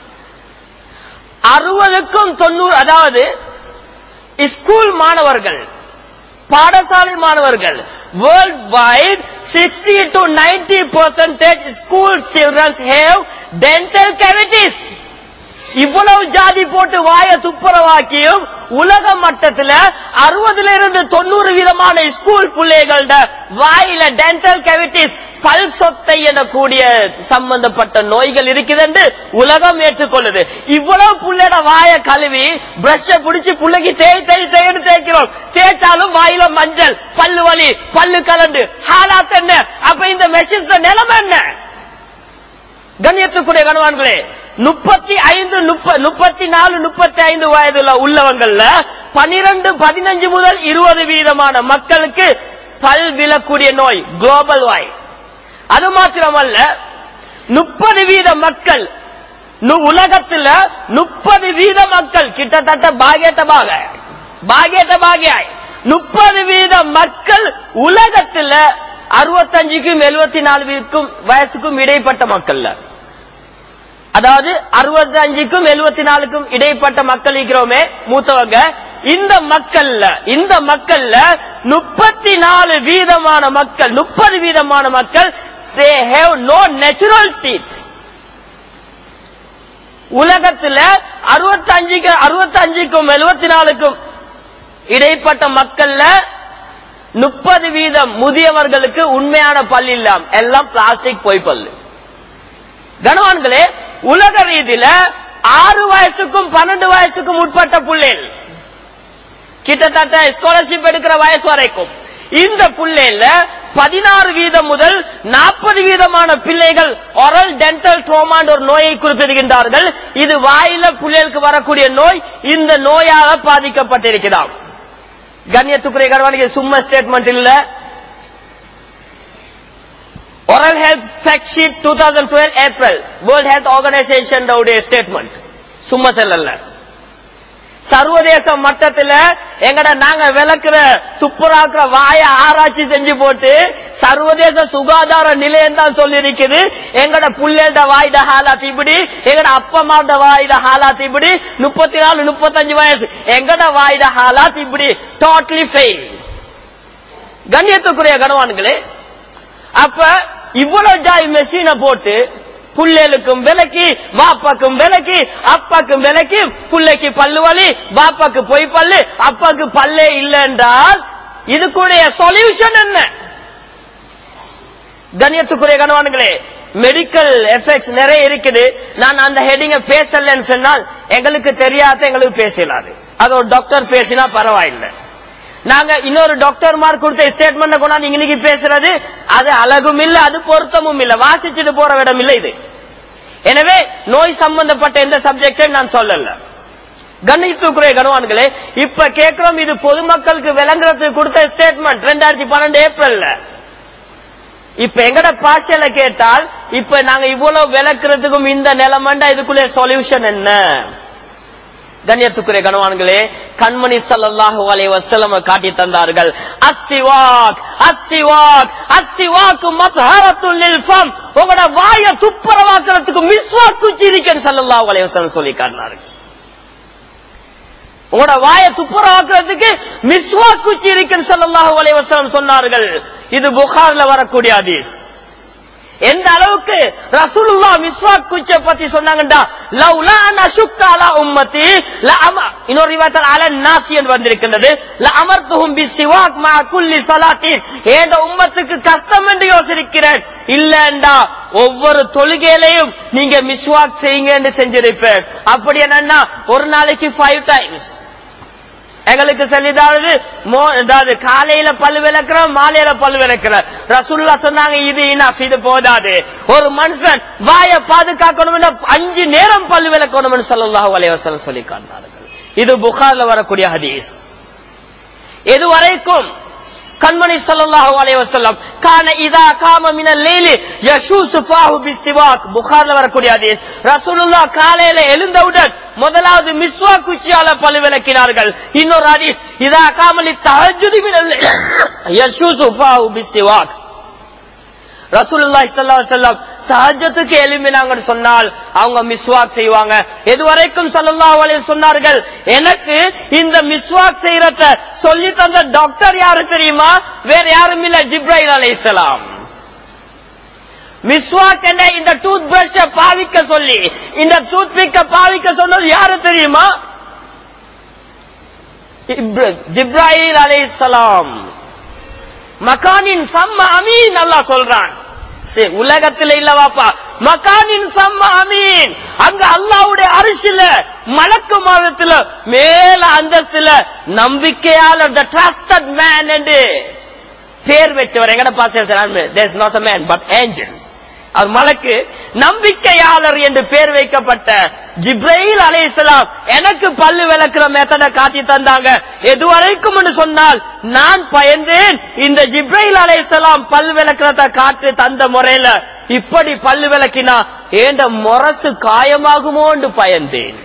அறுபதுக்கும் தொண்ணூறு அதாவது ஸ்கூல் மாணவர்கள் பாடசாலை மாணவர்கள் world wide sixty to ninety percentage school childrens have dental cavities இவ்வளவு ஜாதி போட்டு வாய துப்புரவாக்கியும் உலக மட்டத்துல அறுபதுல இருந்து தொண்ணூறு விதமான ஸ்கூல் பிள்ளைகளோட வாயில டென்டல் கேவிட்டிஸ் பல் சொத்தை எனக்கூடிய சம்பந்தப்பட்ட நோய்கள் இருக்குது என்று உலகம் ஏற்றுக்கொள்ளுது இவ்வளவு புள்ளையோட வாய கழுவி பிரஷ பிடிச்சு புள்ளைக்கு தேய் தேய் தேய்னு தேய்க்கிறோம் தேய்ச்சாலும் வாயில மஞ்சள் பல்லு வலி பல்லு கலண்டு ஹாலாத் என்ன அப்ப இந்த மெஷின்ஸ் நிலைமை என்ன கண்ணியத்துக்குரிய கணவான்களே முப்பத்தி ஐந்து முப்பத்தி நாலு முப்பத்தி ஐந்து வயதுல உள்ளவங்கள்ல பனிரெண்டு பதினஞ்சு முதல் இருபது வீதமான மக்களுக்கு பல் விழக்கூடிய நோய் குளோபல் வாய் அது மாத்திரமல்ல முப்பது வீத மக்கள் நு- உலகத்துல முப்பது வீத மக்கள் கிட்டத்தட்ட பாகேட்ட பாக பாகேட்ட பாகியாய் முப்பது வீத மக்கள் உலகத்துல அறுபத்தஞ்சுக்கும் எழுபத்தி நாலுக்கும் வயசுக்கும் இடைப்பட்ட மக்கள்ல அதாவது அறுபத்தஞ்சுக்கும் எழுபத்தி நாலுக்கும் இடைப்பட்ட மக்கள் இருக்கிறோமே மூத்தவங்க இந்த மக்கள்ல இந்த மக்கள்ல முப்பத்தி நாலு வீதமான மக்கள் முப்பது வீதமான மக்கள் they have no natural teeth உலகத்துல அறுபத்தஞ்சுக்கு அறுபத்தஞ்சுக்கும் எழுபத்தி நாலுக்கும் இடைப்பட்ட மக்கள்ல முப்பது வீதம் முதியவர்களுக்கு உண்மையான பல் இல்லாம் எல்லாம் பிளாஸ்டிக் பொய் பல்லு கனவான்களே உலக ரீதியில ஆறு வயசுக்கும் பன்னெண்டு வயசுக்கும் உட்பட்ட புள்ளைகள் கிட்டத்தட்ட ஸ்காலர்ஷிப் எடுக்கிற வயசு வரைக்கும் இந்த புள்ளையில பதினாறு வீதம் முதல் நாற்பது வீதமான பிள்ளைகள் ஒரல் டென்டல் ட்ரோமான் ஒரு நோயை குறிப்பிடுகின்றார்கள் இது வாயில பிள்ளைகளுக்கு வரக்கூடிய நோய் இந்த நோயாக பாதிக்கப்பட்டிருக்கிறார் கண்ணியத்துக்குரிய கணவனுக்கு சும்மா ஸ்டேட்மெண்ட் இல்ல Oral Health Fact Sheet 2012 April World Health Organization உடைய ஸ்டேட்மெண்ட் சும்மா செல்லல சர்வதேச மட்டத்துல எங்கட நாங்க விளக்குற துப்புராக்குற வாய ஆராய்ச்சி செஞ்சு போட்டு சர்வதேச சுகாதார நிலையம் தான் சொல்லி இருக்குது எங்கட புள்ளேட வாயிட ஹாலாத் இப்படி எங்கட அப்பமாட வாயிட ஹாலாத் இப்படி முப்பத்தி நாலு முப்பத்தஞ்சு வயசு எங்கட வாயிட ஹாலாத் இப்படி டோட்டலி ஃபெயில் கண்ணியத்துக்குரிய கனவான்களே அப்ப இவ்வளவு ஜாய் மெஷினை போட்டு புள்ளைகளுக்கும் விலைக்கு வாப்பாக்கும் விலைக்கு அப்பாக்கும் விலைக்கு புள்ளைக்கு பல்லு வலி வாப்பாக்கு பொய் பல்லு அப்பாக்கு பல்லே இல்லை என்றால் இதுக்குடைய சொல்யூஷன் என்ன கண்ணியத்துக்குரிய கணவான்களே மெடிக்கல் எஃபெக்ட்ஸ் நிறைய இருக்குது நான் அந்த ஹெடிங்க பேசலன்னு சொன்னால் எங்களுக்கு தெரியாத எங்களுக்கு பேசலாது அது ஒரு டாக்டர் பேசினா பரவாயில்லை நாங்க இன்னொரு டாக்டர் மார்க் கொடுத்த ஸ்டேட்மெண்ட் கொண்டாந்து இன்னைக்கு பேசுறது அது அழகும் இல்ல அது பொருத்தமும் இல்ல வாசிச்சுட்டு போற இடம் இல்ல இது எனவே நோய் சம்பந்தப்பட்ட எந்த சப்ஜெக்டையும் நான் சொல்லல கண்ணியத்துக்குரிய கனவான்களே இப்ப கேட்கிறோம் இது பொதுமக்களுக்கு விளங்குறதுக்கு கொடுத்த ஸ்டேட்மெண்ட் ரெண்டாயிரத்தி பன்னெண்டு ஏப்ரல்ல இப்ப எங்கட பாஷையில கேட்டால் இப்ப நாங்க இவ்வளவு விளக்குறதுக்கும் இந்த நிலைமண்டா இதுக்குள்ள சொல்யூஷன் என்ன கண்ணியத்துக்குரிய கணவான்களே கண்மணி சல்லல்லாஹு அலைஹி வஸல்லம் காட்டி தந்தார்கள் அஸ்ஸிவாக் அஸ்ஸிவாக் அஸ்ஸிவாக்கு மத்ஹரத்துல் லில் ஃபம் உங்களோட வாய துப்புரவாக்குறதுக்கு மிஸ்வாக் குச்சி இருக்குன்னு சல்லல்லாஹு அலைஹி வஸல்லம் சொல்லி காட்டினார்கள் உங்களோட வாயை துப்புரவாக்குறதுக்கு மிஸ்வா குச்சி இருக்குன்னு ஸல்லல்லாஹு அலைஹி வஸல்லம் சொன்னார்கள் இது புகார்ல வரக்கூடிய ஹதீஸ் எந்த அளவுக்கு ரசூலுல்லாஹ் மிஸ்வாக் குச்சை பத்தி சொன்னாங்கடா லவ்லா அன் அஷுக்க அலா உம்மத்தி ல அம இன்னொரு ரிவாயத்தில் அல நாசியன் வந்திருக்கின்றது ல அமர்த்துஹும் பி சிவாக் மா குல்லி ஸலாத்தின் ஏண்ட உம்மத்துக்கு கஷ்டம் என்று யோசிக்கிறேன் இல்லண்டா ஒவ்வொரு தொழுகையிலையும் நீங்க மிஸ்வாக் செய்யுங்கன்னு செஞ்சிருப்பேன் அப்படி என்னன்னா ஒரு நாளைக்கு ஃபைவ் டைம்ஸ் எங்களுக்கு சொல்லிதாவது மோ- அதாவது காலையில பல்லு விளக்குறோம் மாலையில பல்லு விளக்குறோம் ரசூல்லா சொன்னாங்க இது இனஃப் இது போதாது ஒரு மனுஷன் வாயை பாதுகாக்கணும் அஞ்சு நேரம் பல்லு விளக்கணும் ஸல்லல்லாஹு அலைஹி வஸல்லம் சொல்லி காட்டினார்கள் இது புகார்ல வரக்கூடிய ஹதீஸ் எது வரைக்கும் கண்மணி ஸல்லல்லாஹு அலைஹி வஸல்லம் கான இதா காம மினல் லைலி யஷூசு ஃபாஹு பிஸ்திவாக் புகார்ல வரக்கூடிய ஹதீஸ் ரசூலுல்லாஹ் காலையில எழுந்தவுடன் முதலாவது மிஸ்வா குச்சியால பல்லு விளக்கினார்கள் இன்னொரு ஹதீஸ் இதா காமலி தஹஜ்ஜுதி மினல் லைலி யஷூசு ஃபாஹு பிஸ்திவாக் ரசூலுல்லாஹி ஸல்லல்லாஹு அலைஹி வஸல்லம் தஹஜ்ஜத்துக்கு எழும்பினாங்கன்னு சொன்னால் அவங்க மிஸ்வாக் செய்வாங்க எதுவரைக்கும் ஸல்லல்லாஹு அலைஹி சொன்னார்கள் எனக்கு இந்த மிஸ்வாக் செய்யறத சொல்லி தந்த டாக்டர் யாரு தெரியுமா வேற யாரும் இல்ல ஜிப்ரைல் அலைஹிஸ்ஸலாம் மிஸ்வாக் என்ற இந்த டூத் பிரஷ பாவிக்க சொல்லி இந்த டூத் பிக்க பாவிக்க சொன்னது யாரு தெரியுமா இப்ர- ஜிப்ராயில் அலைஹிஸ்ஸலாம் மகானின் சம்ம அமீன் அல்லாஹ் சொல்றான் சரி, உலகத்துல இல்ல வாப்பா மகானின் சம்ம அமீன் அங்க அல்லாவுடைய அரிசில மலக்கு மாதத்துல மேல அந்தஸ்துல நம்பிக்கையால the trusted man என்று பேர் வச்சவர் எங்கட பாசம் there's not a man but angel அவர் மலக்கு நம்பிக்கையாளர் என்று பேர் வைக்கப்பட்ட ஜிப்ரைல் அலைஹிஸ்ஸலாம் எனக்கு பல்லு விளக்குற மெத்தட காட்டி தந்தாங்க எதுவரைக்கும் சொன்னால் நான் பயந்தேன் இந்த ஜிப்ரைல் அலைஹிஸ்ஸலாம் பல்லு விளக்குறத காட்டு தந்த முறையில இப்படி பல்லு விளக்கினா ஏண்ட முரசு காயமாகுமோன்னு பயந்தேன்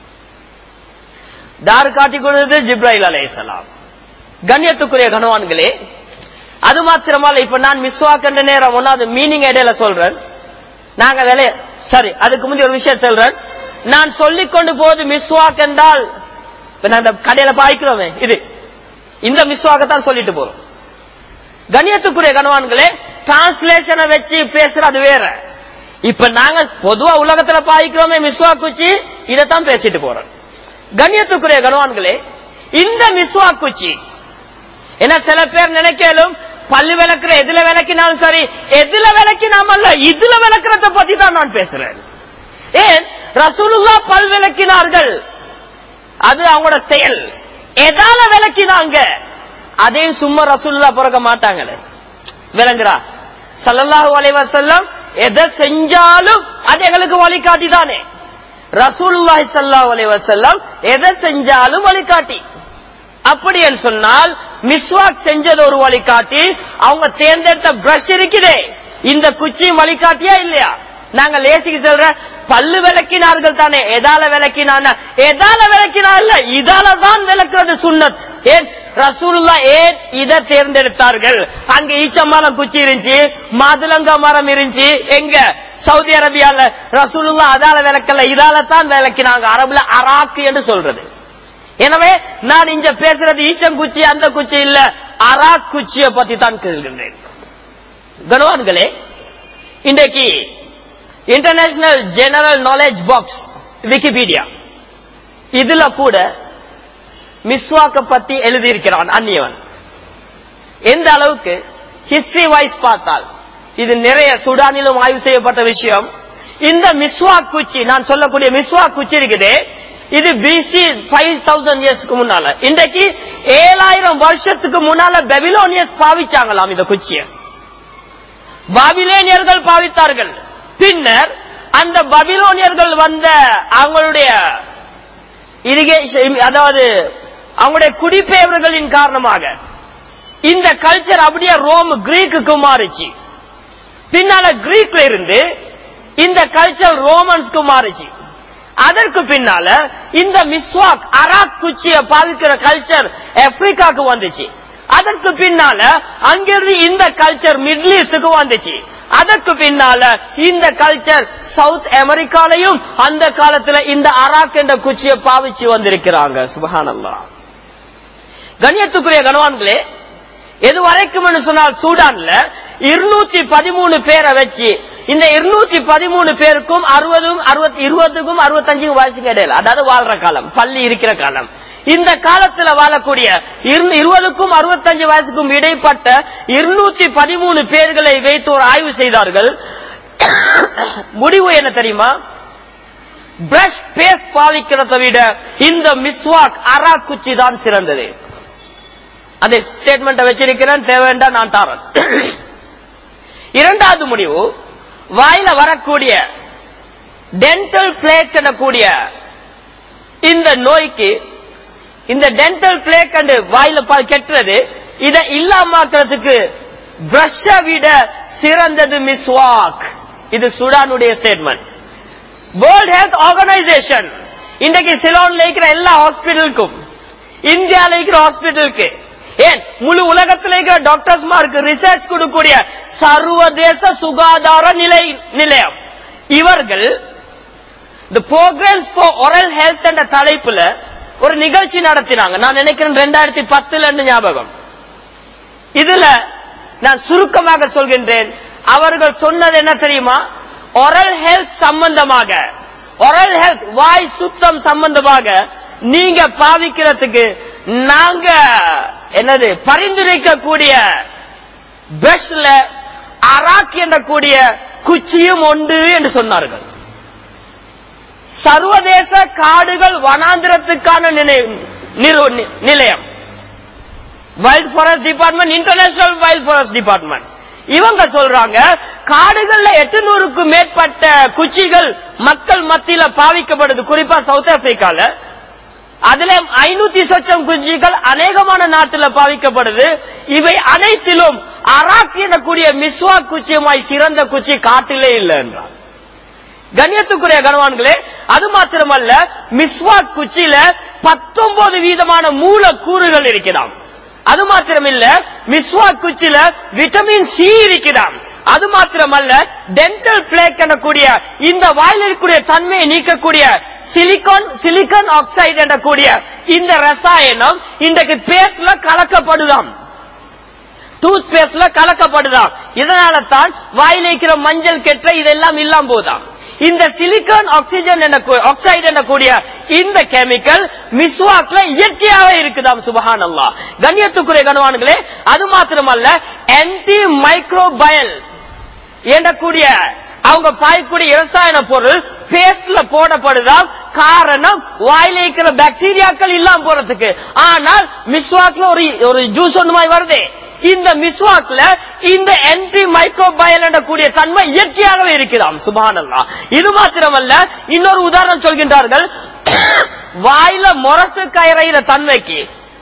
தார் காட்டி கொடுத்தது ஜிப்ரைல் அலைஹிஸ்ஸலாம் கண்ணியத்துக்குரிய கணவான்களே அது மாத்திரமல்ல இப்ப நான் மிஸ்வாக் என்ற நேரம் ஒன்னாவது மீனிங் இடையில சொல்றேன் நாங்க வேலைய சரி அதுக்கு முந்தைய ஒரு விஷயம் சொல்றேன் நான் சொல்லிக் கொண்டு போது மிஸ்வாக் என்றால் இப்ப நான் இந்த கடையில பாய்க்கிறோமே இது இந்த மிஸ்வாக்கத்தான் சொல்லிட்டு போறோம் கண்ணியத்துக்குரிய கணவான்களே டிரான்ஸ்லேஷனை வச்சு பேசுறது வேற இப்ப நாங்க பொதுவா உலகத்துல பாய்க்கிறோமே மிஸ்வாக் குச்சி இதைத்தான் பேசிட்டு போறோம் கண்ணியத்துக்குரிய கணவான்களே இந்த மிஸ்வாக் குச்சி ஏன்னா சில பேர் நினைக்கலும் பல்லு விளக்குற எதுல விளக்கினாலும் சரி எதுல விளக்கினாமல்ல இதுல விளக்குறத பத்தி தான் நான் பேசுறேன் ஏன் ரசூலுல்லா பல் விளக்கினார்கள் அது அவங்களோட செயல் எதால விளக்கினாங்க அதையும் சும்மா ரசூலுல்லா பிறக்க மாட்டாங்களே விளங்குறா ஸல்லல்லாஹு அலைஹி வஸல்லம் எதை செஞ்சாலும் அது எங்களுக்கு வழிகாட்டி தானே ரசூலுல்லாஹி ஸல்லல்லாஹு அலைஹி வஸல்லம் எதை செஞ்சாலும் வழிகாட்டி அப்படி என்று சொன்னால் மிஸ்வாக் செஞ்சது ஒரு வழிகாட்டி அவங்க தேர்ந்தெடுத்த பிரஷ் இருக்குதே இந்த குச்சியும் வழிகாட்டியா இல்லையா நாங்க லேசிக்கு சொல்ற பல்லு விளக்கினார்கள் தானே எதால விளக்கினான எதால விளக்கினா இல்ல இதால தான் விளக்குறது சுன்னத் ஏன் ரசூலுல்லா ஏன் இதை தேர்ந்தெடுத்தார்கள் அங்க ஈச்ச மரம் குச்சி இருந்துச்சு மாதுளங்க மரம் இருந்துச்சு எங்க சவுதி அரேபியால ரசூலுல்லா அதால விளக்கல இதால தான் விளக்கினாங்க அரபுல அராக்கு என்று சொல்றது எனவே நான் இங்க பேசுறது ஈச்சங்குச்சி அந்த குச்சி இல்ல அரா குச்சியை பத்தி தான் கேள்கின்றேன் கணவான்களே இன்றைக்கு international general knowledge box Wikipedia இதுல கூட மிஸ்வாக்க பத்தி எழுதியிருக்கிறான் அந்நியவன் எந்த அளவுக்கு ஹிஸ்டரி வைஸ் பார்த்தால் இது நிறைய சுடானிலும் ஆய்வு செய்யப்பட்ட விஷயம் இந்த மிஸ்வாக் குச்சி நான் சொல்லக்கூடிய மிஸ்வாக் குச்சி இருக்குதே இது பிசி ஃபைவ் தௌசண்ட் இயர்ஸ்க்கு முன்னால இன்றைக்கு ஏழாயிரம் வருஷத்துக்கு முன்னால பெபிலோனியஸ் பாவிச்சாங்களாம் இந்த குச்சியை பாபிலேனியர்கள் பாவித்தார்கள் பின்னர் அந்த பபிலோனியர்கள் வந்த அவங்களுடைய இரிகேஷன் அதாவது அவங்களுடைய குடிபெயர்வுகளின் காரணமாக இந்த கல்ச்சர் அப்படியே ரோம் கிரீக்குக்கு மாறுச்சு பின்னால கிரீக்ல இருந்து இந்த கல்ச்சர் ரோமன்ஸ்க்கு மாறுச்சு அதற்கு பின்னால இந்த மிஸ்வாக் அராக் குச்சிய பாவிக்கிற கல்ச்சர் ஆப்பிரிக்காக்கு வந்துச்சு அதற்கு பின்னால அங்கிருந்து இந்த கல்ச்சர் மிடில் ஈஸ்டுக்கு வந்துச்சு அதற்கு பின்னால இந்த கல்ச்சர் சவுத் அமெரிக்காலையும் அந்த காலத்துல இந்த அராக் என்ற குச்சியை பாவிச்சு வந்திருக்கிறாங்க சுபஹானல்லா கண்ணியத்துக்குரிய கணவான்களே எது வரைக்கும் சொன்னால் சூடான்ல இருநூத்தி பதிமூணு பேரை வச்சு இந்த இருநூத்தி பதிமூணு பேருக்கும் அறுபதும் அறுபத்தி இருபதுக்கும் அறுபத்தஞ்சுக்கும் வயசுக்கு இடையில அதாவது வாழ்ற காலம் பள்ளி இருக்கிற காலம் இந்த காலத்துல வாழக்கூடிய இரு- இருபதுக்கும் அறுபத்தஞ்சு வயசுக்கும் இடைப்பட்ட இருநூத்தி பதிமூணு பேர்களை வைத்து ஒரு ஆய்வு செய்தார்கள் முடிவு என்ன தெரியுமா பிரஷ் பேஸ்ட் பாவிக்கிறதை விட இந்த மிஸ்வாக் அரா குச்சி தான் சிறந்தது அந்த ஸ்டேட்மெண்ட் வச்சிருக்கிறேன் தேவைண்டா நான் தாரன் இரண்டாவது முடிவு வாயில வரக்கூடிய டென்டல் பிளேக் எனக்கூடிய இந்த நோய்க்கு இந்த டென்டல் பிளேக் அண்ட் வாயில பால் கெட்டுறது இதை இல்லாமக்கிறதுக்கு பிரஷ விட சிறந்தது மிஸ்வாக் இது சுடானுடைய ஸ்டேட்மெண்ட் வேர்ல்ட் ஹெல்த் ஆர்கனைசேஷன் இன்றைக்கு சிலோன்ல இருக்கிற எல்லா ஹாஸ்பிட்டலுக்கும் இந்தியாவில் இருக்கிற ஹாஸ்பிட்டலுக்கு ஏன் முழு உலகத்தில் இருக்கிற டாக்டர்ஸ் மார்க்கு ரிசர்ச் கொடுக்கக்கூடிய சர்வதேச சுகாதார நிலை நிலையம் இவர்கள் the programmes for oral health என்ற தலைப்புல ஒரு நிகழ்ச்சி நடத்தினாங்க நான் நினைக்கிறேன் ரெண்டாயிரத்தி பத்துல ஞாபகம் இதுல நான் சுருக்கமாக சொல்கின்றேன் அவர்கள் சொன்னது என்ன தெரியுமா ஒரல் ஹெல்த் சம்பந்தமாக ஒரல் ஹெல்த் வாய் சுத்தம் சம்பந்தமாக நீங்க பாவிக்கிறதுக்கு நாங்க என்னது பரிந்துரைக்கக்கூடிய பிரஷ்ல அராக் என்ற கூடிய குச்சியும் உண்டு என்று சொன்னார்கள் சர்வதேச காடுகள் வனாந்திரத்துக்கான நினை- நிறு- நி- நிலையம் wild forest department international wild forest department இவங்க சொல்றாங்க காடுகள்ல எட்டுநூறுக்கும் மேற்பட்ட குச்சிகள் மக்கள் மத்தியில பாவிக்கப்படுது குறிப்பா சவுத் ஆப்பிரிக்கால அதுல ஐநூத்தி சொச்சம் குச்சிகள் அநேகமான நாட்டுல பாவிக்கப்படுது இவை அனைத்திலும் அராக் எனக்கூடிய மிஸ்வா குச்சியுமாய் சிறந்த குச்சி காட்டிலே இல்லை என்றார் கண்ணியத்துக்குரிய கனவான்களே அது மாத்திரமல்ல மிஸ்வாக் குச்சியில பத்தொன்பது வீதமான மூலக்கூறுகள் இருக்கிறாம் அது மாத்திரமில்ல மிஸ்வாக் குச்சியில விட்டமின் சி இருக்கிறாம் அது மாத்திரமல்ல டென்டல் பிளேக் எனக்கூடிய இந்த வாயில் இருக்கக்கூடிய தன்மையை நீக்கக்கூடிய சிலிகான் சிலிகான் ஆக்சைடு எனக்கூடிய இந்த ரசாயனம் இன்றைக்கு பேஸ்ட்ல கலக்கப்படுதாம் டூத் பேஸ்ட்ல கலக்கப்படுதாம் இதனால தான் வாயில் இருக்கிற மஞ்சள் கெட்ட இதெல்லாம் இல்லாம போதாம் இந்த சிலிகான் ஆக்சிஜன் என்ற ஆக்சைடு எனக்கூடிய இந்த கெமிக்கல் மிஸ்வாக்ல இயற்கையாக இருக்குதாம் சுபஹான் அல்லா கண்ணியத்துக்குரிய கனவான்களே அது மாத்திரமல்ல ஆன்டி மைக்ரோபயல் என்றக்கூடிய அவங்க பாய்க்கூடிய இரசாயன பொருள் பேஸ்ட்ல போடப்படுதாம் காரணம் வாயில இருக்கிற பாக்டீரியாக்கள் இல்லாம போறதுக்கு ஆனால் மிஸ்வாக்ல ஒரு ஒரு ஜூஸ் ஒன்று மாதிரி வருதே இந்த மிஸ்வாக்ல இந்த ஆன்டி மைக்ரோபயல் கூடிய தன்மை இயற்கையாகவே இருக்கிறாம் சுபானல்லா இது மாத்திரமல்ல இன்னொரு உதாரணம் சொல்கின்றார்கள் வாயில முரசு கயறைகிற தன்மைக்கு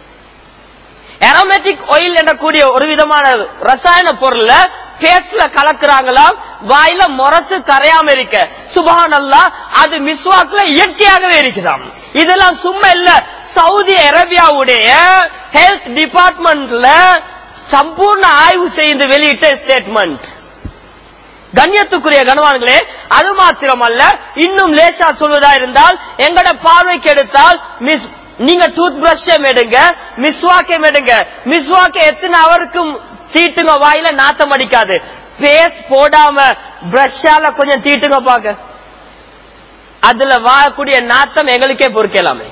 அரோமேட்டிக் ஆயில் எனக்கூடிய ஒரு விதமான ரசாயன பொருள்ல பேஸ்ட்ல கலக்குறாங்களாம் வாயில முரசு கரையாம இருக்க சுபான் அல்லா அது மிஸ்வாக்ல இயற்கையாகவே இருக்குதாம் இதெல்லாம் சும்மா இல்ல சவுதி அரேபியாவுடைய ஹெல்த் டிபார்ட்மெண்ட்ல சம்பூர்ண ஆய்வு செய்து வெளியிட்ட ஸ்டேட்மெண்ட் கண்ணியத்துக்குரிய கனவான்களே அது மாத்திரமல்ல இன்னும் லேசா சொல்வதா இருந்தால் எங்கட பார்வைக்கு எடுத்தால் மிஸ் நீங்க டூத் பிரஷ் எடுங்க மிஸ்வாக்கை எடுங்க மிஸ்வாக்கை எத்தனை அவருக்கும் தீட்டுங்க வாயில நாத்தம் அடிக்காது பேஸ்ட் போடாம பிரஷால கொஞ்சம் தீட்டுங்க பாக்க அதுல வாழக்கூடிய நாத்தம் எங்களுக்கே பொறுக்கலாமே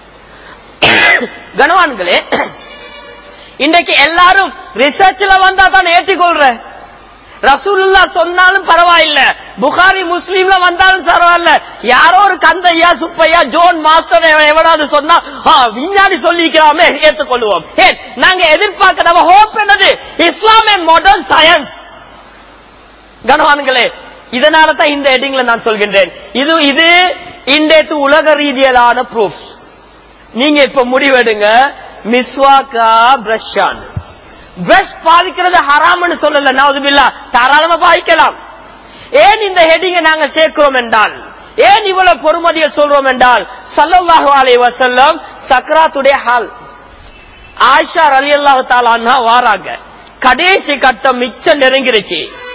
கனவான்களே இன்றைக்கு எல்லாரும் ரிசர்ச்ல வந்தா தான் ஏற்றிக்கொள்ற ரசூலுல்லா சொன்னாலும் பரவாயில்ல புகாரி முஸ்லீம்ல வந்தாலும் பரவாயில்ல யாரோ ஒரு கந்தையா சுப்பையா ஜோன் மாஸ்டர் எவனாவது சொன்னா "ஆ, விஞ்ஞானி சொல்லிக்கிறாமே ஏற்றுக்கொள்வோம் ஏன் நாங்க எதிர்பார்க்க நம்ம ஹோப் என்னது இஸ்லாம் அண்ட் மாடர்ன் சயின்ஸ் கனவான்களே இதனால தான் இந்த ஹெட்டிங்ல நான் சொல்கின்றேன் இது இது இன்றைக்கு உலக ரீதியிலான ப்ரூஃப் நீங்க இப்ப முடிவெடுங்க மிஸ்வாக்கா பிரஷான் பிரஷ் பாவிக்கிறது ஹராம்னு சொல்லல நவதுபில்லா தாராளமா பாவிக்கலாம் ஏன் இந்த ஹெட்டிங்க நாங்க சேர்க்கிறோம் என்றால் ஏன் இவ்வளவு பொறுமதியை சொல்றோம் என்றால் சல்லல்லாஹு அலைஹி வஸல்லம் சக்ராத்துடைய ஹால் ஆயிஷா ரலியல்லாஹு தஆலா அன்ஹா வாராங்க கடைசி கட்டம் மிச்சம் நெருங்கிருச்சு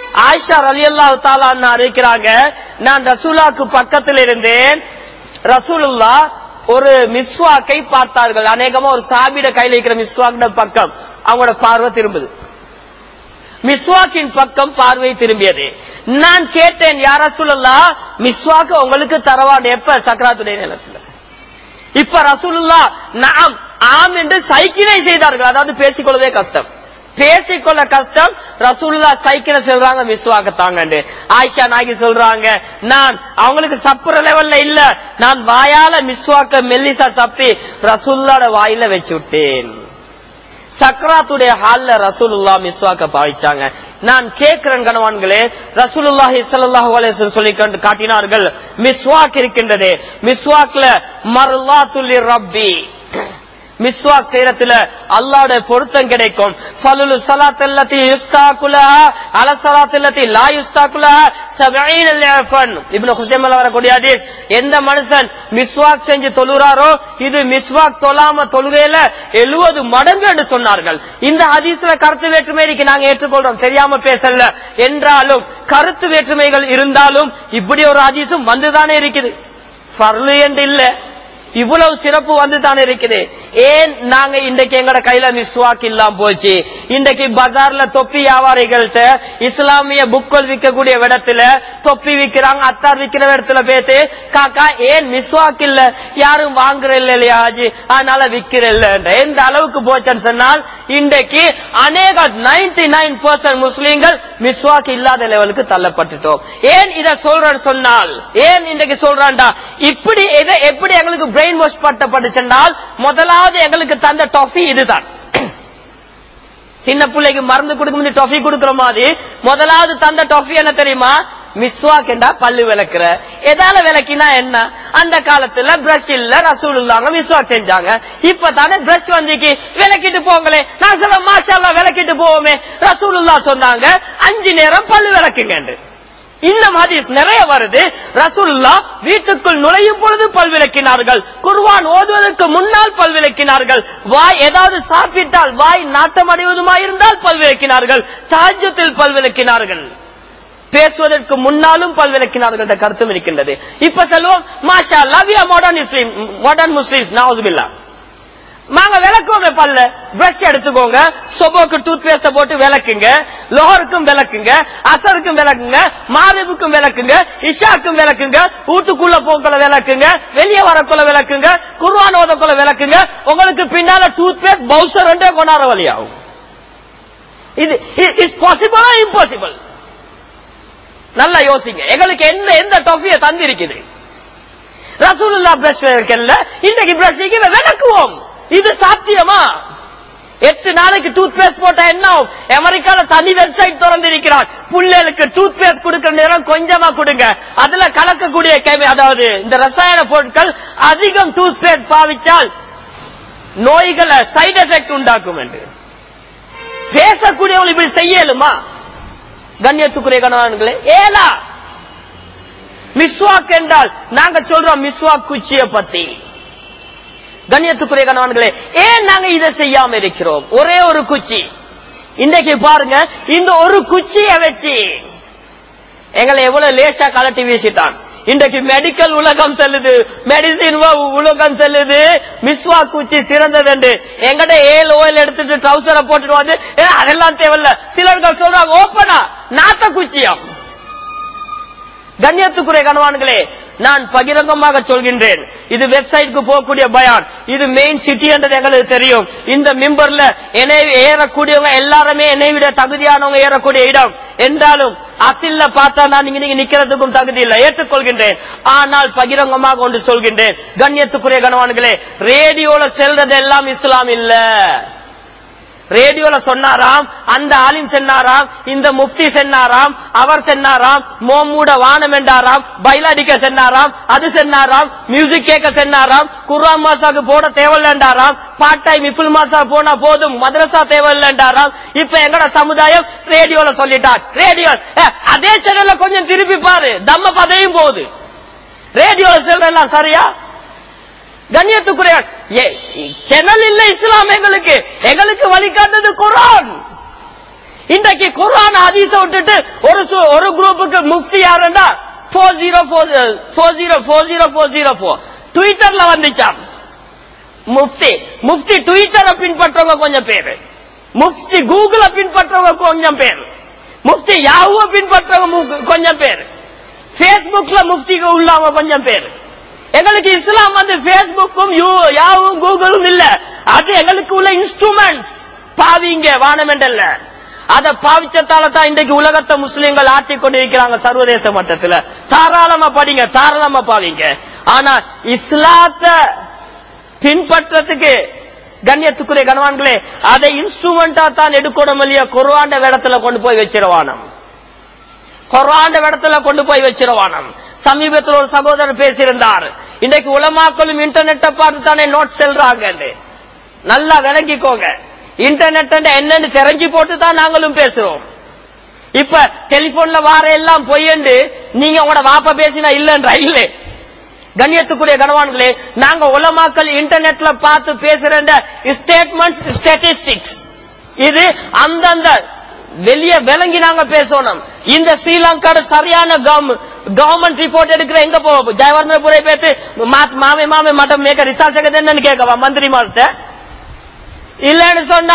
ஆயிஷா ரலியல்லாஹு தாலான்னு அறிவிக்கிறாங்க நான் ரசூலாக்கு பக்கத்தில் இருந்தேன் ரசூலுல்லா ஒரு மிஸ்வாக்கை பார்த்தார்கள் அநேகமா ஒரு சாபிட கையில் இருக்கிற மிஸ்வாக்கின பக்கம் அவங்களோட பார்வை திரும்புது மிஸ்வாக்கின் பக்கம் பார்வை திரும்பியது நான் கேட்டேன் யார சொல்லலா மிஸ்வாக்கு உங்களுக்கு தரவாடு எப்ப சக்கராத்துடைய நிலத்துல இப்ப ரசூலுல்லா நாம் ஆம் என்று சைக்கிளை செய்தார்கள் அதாவது பேசிக்கொள்ளவே கஷ்டம் பேசிக்கொள்ள கஷ்டம் ரசூலுல்லா சைக்கிளை சொல்றாங்க மிஸ்வாக்க தாங்கண்டு ஆயிஷா நாயகி சொல்றாங்க நான் அவங்களுக்கு சப்புற லெவல்ல இல்ல நான் வாயால மிஸ்வாக்க மெல்லிசா சப்பி ரசூல்லாட வாயில வச்சு விட்டேன் சக்ராத்துடைய ஹால்ல ரசூலுல்லா மிஸ்வாக்க பாவிச்சாங்க நான் கேட்கிறேன் கணவான்களே ரசூலுல்லாஹி ஸல்லல்லாஹு அலைஹி வஸல்லம் சொல்லி கண்டு காட்டினார்கள் மிஸ்வாக் இருக்கின்றது மிஸ்வாக்ல மர்லாத்துல் ரப்பி மிஸ்வாக் செய்யறதுல அல்லாஹ்வுடைய பொருத்தம் கிடைக்கும் ஃபலுலு ஸலாத்தல்லதி யுஸ்தாகுலஹா அல ஸலாத்தல்லதி லா யுஸ்தாகுலஹா 70 லஃபன் இப்னு ஹுஸைமல வரக்கூடிய ஹதீஸ் எந்த மனுஷன் மிஸ்வாக் செஞ்சு தொழுறாரோ இது மிஸ்வாக் தொழாம தொழுகையில 70 மடங்கு என்று சொன்னார்கள் இந்த ஹதீஸ்ல கருத்து வேற்றுமை இருக்கு நாங்க ஏற்றுக்கொள்றோம் தெரியாம பேசல என்றாலும் கருத்து வேற்றுமைகள் இருந்தாலும் இப்படி ஒரு ஹதீஸும் வந்துதானே இருக்குது ஃபர்லு என்று இல்ல இவ்வளவு சிறப்பு வந்து தானே இருக்குது ஏன் நாங்க இன்றைக்கு எங்கட கையில மிஸ்வாக் இல்லாம போச்சு இன்றைக்கு பஜார்ல தொப்பி வியாபாரிகள்ட்ட இஸ்லாமிய புக்கள் விற்கக்கூடிய இடத்துல தொப்பி விக்கிறாங்க அத்தார் விக்கிற இடத்துல பேத்து காக்கா ஏன் மிஸ்வாக் இல்ல யாரும் வாங்குற இல்ல இல்லையா ஆஜி அதனால விக்கிற இல்ல எந்த அளவுக்கு போச்சுன்னு சொன்னால் இன்றைக்கு அநேக நைன்டி நைன் பர்சன்ட் முஸ்லீம்கள் மிஸ்வாக் இல்லாத லெவலுக்கு தள்ளப்பட்டுட்டோம் ஏன் இத சொல்றேன்னு சொன்னால் ஏன் இன்றைக்கு சொல்றான்டா இப்படி எதை எப்படி எங்களுக்கு பிரெயின் வாஷ் பட்டப்பட்டுச்சுன்னால் முதலாவது எங்களுக்கு தந்த டாஃபி இதுதான் சின்ன பிள்ளைக்கு மருந்து கொடுக்கும் டாஃபி கொடுக்கிற மாதிரி முதலாவது தந்த டாஃபி என்ன தெரியுமா மிஸ்வாக் என்றா பல்லு விளக்குற எதால விளக்கினா என்ன அந்த காலத்துல பிரஷ் இல்ல ரசூல் இல்லாங்க மிஸ்வாக் செஞ்சாங்க இப்ப தானே பிரஷ் வந்துக்கு விளக்கிட்டு போங்களே நான் சொல்ல மாஷா விளக்கிட்டு போவோமே ரசூலுல்லா சொன்னாங்க அஞ்சு நேரம் பல்லு விளக்குங்க இந்த மாதிரி நிறைய வருது ரசூல்லா வீட்டுக்குள் நுழையும் பொழுது பல் விளக்கினார்கள் குர்வான் ஓதுவதற்கு முன்னால் பல் விளக்கினார்கள் வாய் ஏதாவது சாப்பிட்டால் வாய் நாட்டம் அடைவதுமாயிருந்தால் பல் விளக்கினார்கள் தாஜத்தில் பல் விளக்கினார்கள் பேசுவதற்கு முன்னாலும் பல் விளக்கினார்கள் என்ற கருத்தும் இருக்கின்றது இப்ப சொல்லுவோம் மாஷா லவ்யா மாடர்ன் முஸ்லீம் மாடர்ன் முஸ்லீம்ஸ் நாவுதுபில்லா நாங்க விளக்குவோமே பல்ல பிரஷ் எடுத்துக்கோங்க சொபோக்கு டூத் பேஸ்ட போட்டு விளக்குங்க லோஹருக்கும் விளக்குங்க அசருக்கும் விளக்குங்க மாரிபுக்கும் விளக்குங்க இஷாக்கும் விளக்குங்க வீட்டுக்குள்ள போக்குள்ள விளக்குங்க வெளியே வரக்குள்ள விளக்குங்க குர்வான் ஓதக்குள்ள விளக்குங்க உங்களுக்கு பின்னால டூத் பேஸ்ட் பவுசர் ரெண்டே கொண்டாட வழியாகும் இது இஸ் பாசிபிளா இம்பாசிபிள் நல்லா யோசிங்க எங்களுக்கு எந்த எந்த டொஃபிய தந்திருக்குது ரசூலுல்லா பிரஷ் விளக்கல்ல இன்னைக்கு பிரஷ் விளக்குவோம் இது சாத்தியமா எட்டு நாளைக்கு டூத் பேஸ்ட் போட்டா என்ன ஆகும் அமெரிக்கால தனி வெப்சைட் திறந்து இருக்கிறார் புள்ளைகளுக்கு டூத் பேஸ்ட் கொடுக்கிற நேரம் கொஞ்சமா கொடுங்க அதுல கலக்கக்கூடிய கெமி அதாவது இந்த ரசாயன பொருட்கள் அதிகம் டூத் பேஸ்ட் பாவிச்சால் நோய்களை சைடு எஃபெக்ட் உண்டாக்கும் என்று பேசக்கூடியவங்க இப்படி செய்யலுமா கண்ணியத்துக்குரிய கணவான்களே ஏலா மிஸ்வாக் என்றால் நாங்க சொல்றோம் மிஸ்வாக் குச்சிய பத்தி கண்ணியத்துக்குரிய கணவான்களே ஏன் நாங்க இதை செய்யாம இருக்கிறோம் ஒரே ஒரு குச்சி இன்றைக்கு பாருங்க இந்த ஒரு குச்சிய வச்சு எங்களை எவ்வளவு லேசா கலட்டி வீசிட்டான் இன்றைக்கு மெடிக்கல் உலகம் செல்லுது மெடிசின் உலகம் செல்லுது மிஸ்வா குச்சி சிறந்தது என்று எங்கட ஏழு ஓயில் எடுத்துட்டு ட்ரௌசரை போட்டுட்டு வந்து "ஏ, அதெல்லாம் தேவையில்ல சிலர்கள் சொல்றாங்க ஓப்பனா நாத்த குச்சியாம் கண்ணியத்துக்குரிய கணவான்களே நான் பகிரங்கமாக சொல்கின்றேன் இது வெப்சைட்டுக்கு போகக்கூடிய பயான் இது மெயின் சிட்டி என்றது எங்களுக்கு தெரியும் இந்த மிம்பர்ல என்னை ஏறக்கூடியவங்க எல்லாருமே என்னை விட தகுதியானவங்க ஏறக்கூடிய இடம் என்றாலும் அசில்ல பார்த்தா நான் இங்க நீங்க நிக்கிறதுக்கும் தகுதி இல்லை ஏற்றுக்கொள்கின்றேன் ஆனால் பகிரங்கமாக ஒன்று சொல்கின்றேன் கண்ணியத்துக்குரிய கணவான்களே ரேடியோல செல்றது எல்லாம் இஸ்லாம் இல்ல ரேடியோல சொன்னாராம் அந்த ஆலிம் சென்னாராம் இந்த முஃப்தி சென்னாராம் அவர் சென்னாராம் மோமூட வானம் என்றாராம் பைலாடிக்க சென்னாராம் அது சென்னாராம் மியூசிக் கேட்க சென்னாராம் குர்ஆன் மாசாக்கு போட தேவையில்லைன்றாராம் பார்ட் டைம் இஃபுல் மாசா போனா போதும் மதரசா தேவையில்லைன்றாராம் இப்ப எங்கட சமுதாயம் ரேடியோல சொல்லிட்டார் ரேடியோ அஹ், அதே சேனல்ல கொஞ்சம் திருப்பி பாரு தம்ம பதையும் போகுது ரேடியோல சொல்றெல்லாம் சரியா கண்ணியத்துக்குரிய சேனல் இல்ல இஸ்லாம் எங்களுக்கு எங்களுக்கு வழிகாட்டுறது குரான் இன்றைக்கு குர்ஆன் ஹதீஸ விட்டுட்டு ஒரு சு- ஒரு குரூப்புக்கு முஃப்தி யாருன்னா four zero four four zero four zero four zero four ட்விட்டர்ல வந்துச்சாம் முஃப்தி முஃப்தி ட்விட்டரை பின்பற்றவங்க கொஞ்சம் பேரு முஃப்தி கூகுள பின்பற்றவங்க கொஞ்சம் பேர் முஃப்தி யாஹுவ பின்பற்றவங்க மு- கொஞ்சம் பேர் பேஸ்புக்ல முஃப்திக்கு உள்ளவங்க கொஞ்சம் பேர் எங்களுக்கு இஸ்லாம் வந்து பேஸ்புக்கும் யாவும் கூகுளும் இல்ல அது எங்களுக்கு உள்ள இன்ஸ்ட்ருமெண்ட்ஸ் பாவிங்க வானமெண்டல்ல அதை பாவிச்சத்தால தான் இன்றைக்கு உலகத்தை முஸ்லிம்கள் ஆட்டி கொண்டிருக்கிறாங்க சர்வதேச மட்டத்துல தாராளமா படிங்க தாராளமா பாவிங்க ஆனா இஸ்லாத்தை பின்பற்றத்துக்கு கண்ணியத்துக்குரிய கணவான்களே அதை இன்ஸ்ட்ருமெண்டா தான் எடுக்கணும் இல்லையா குர்ஆண்ட இடத்துல கொண்டு போய் வச்சிருவானம் குர்ஆண்ட இடத்துல கொண்டு போய் வச்சிருவானம் சமீபத்தில் ஒரு சகோதரர் பேசியிருந்தார் இன்றைக்கு உலமாக்களும் இன்டர்நெட்டை பார்த்து தானே நோட் செல்றாங்க நல்லா விளங்கிக்கோங்க இன்டர்நெட் என்னன்னு தெரிஞ்சு போட்டு தான் நாங்களும் பேசுறோம் இப்ப டெலிபோன்ல வார எல்லாம் பொய்யண்டு நீங்க உங்களோட வாப்ப பேசினா இல்லன்றா இல்லை கண்ணியத்துக்குரிய கனவான்களே நாங்க உலமாக்கள் இன்டர்நெட்ல பார்த்து பேசுற ஸ்டேட்மெண்ட் ஸ்டாட்டிஸ்டிக்ஸ் இது அந்தந்த வெளிய விளங்கி நாங்க பேசணும் இந்த ஸ்ரீலங்காட சரியான கவர்மெண்ட் ரிப்போர்ட் எடுக்கிற எங்க போவோம் ஜெயவர்மபுரை பேத்து மா- மாமே மாமே மட்டம் மேக்க ரிசார்ஜ் என்னன்னு கேட்கவா மந்திரி மாட்ட இல்லன்னு சொன்னா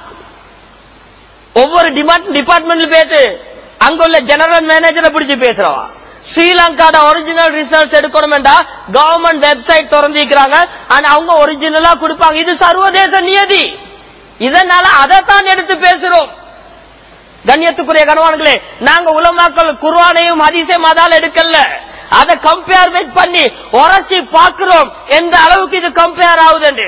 ஒவ்வொரு டிபார்ட்மெண்ட்ல பேத்து அங்க உள்ள ஜெனரல் மேனேஜரை பிடிச்சு பேசுறவா ஸ்ரீலங்காட ஒரிஜினல் ரிசல்ட்ஸ் எடுக்கணும்டா கவர்மெண்ட் வெப்சைட் திறந்திருக்கிறாங்க ஆனா அவங்க ஒரிஜினலா கொடுப்பாங்க இது சர்வதேச நியதி இதனால அதைத்தான் எடுத்து பேசுறோம் கண்ணியத்துக்குரிய கணவான்களே நாங்க உலமாக்கள் குர்ஆனையும் ஹதீஸையும் அதால் எடுக்கல அதை கம்பேர் பண்ணி உரசி பார்க்கிறோம் எந்த அளவுக்கு இது கம்பேர் ஆகுதுன்னு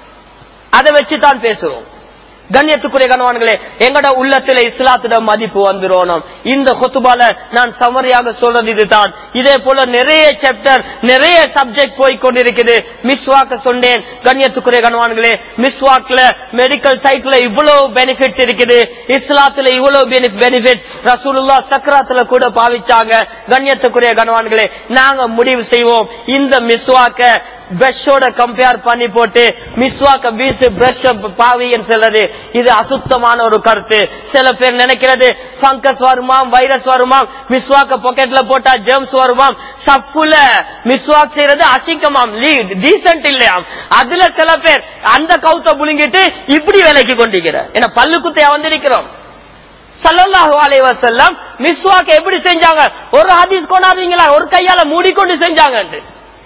அதை வச்சு தான் பேசுவோம் கண்ணியத்துக்குரிய கணவான்களே எங்கட உள்ளத்துல இஸ்லாத்திட மதிப்பு வந்துடணும் இந்த கொத்துபால நான் சமரியாக சொல்றது இதுதான் இதே போல நிறைய சாப்டர் நிறைய சப்ஜெக்ட் போய் கொண்டிருக்குது மிஸ்வாக்க சொன்னேன் கண்ணியத்துக்குரிய கணவான்களே மிஸ்வாக்ல மெடிக்கல் சைட்ல இவ்வளவு பெனிஃபிட்ஸ் இருக்குது இஸ்லாத்துல இவ்வளவு பெனிஃபிட்ஸ் ரசூலுல்லா சக்கராத்துல கூட பாவிச்சாங்க கண்ணியத்துக்குரிய கணவான்களே நாங்க முடிவு செய்வோம் இந்த மிஸ்வாக்க பிரஷோட கம்பேர் பண்ணி போட்டு மிஸ்வாக்க வீசு பிரஷ் பாவின்னு சொல்றது இது அசுத்தமான ஒரு கருத்து சில பேர் நினைக்கிறது ஃபங்கஸ் வருமாம் வைரஸ் வருமாம் மிஸ்வாக்க பாக்கெட்ல போட்டா ஜெர்ம்ஸ் வருமாம் சப்புல மிஸ்வாக் செய்யறது அசிங்கமாம் டீசென்ட் இல்லையாம் அதுல சில பேர் அந்த கவுத்த புழுங்கிட்டு இப்படி விலைக்கு கொண்டிருக்கிற ஏன்னா பல்லு குத்தையா வந்திருக்கிறோம் சல்லல்லாஹு அலைஹி வஸல்லம் மிஸ்வாக் எப்படி செஞ்சாங்க ஒரு ஹதீஸ் கொண்டாடுறீங்களா ஒரு கையால மூடிக்கொண்டு செஞ்சாங்க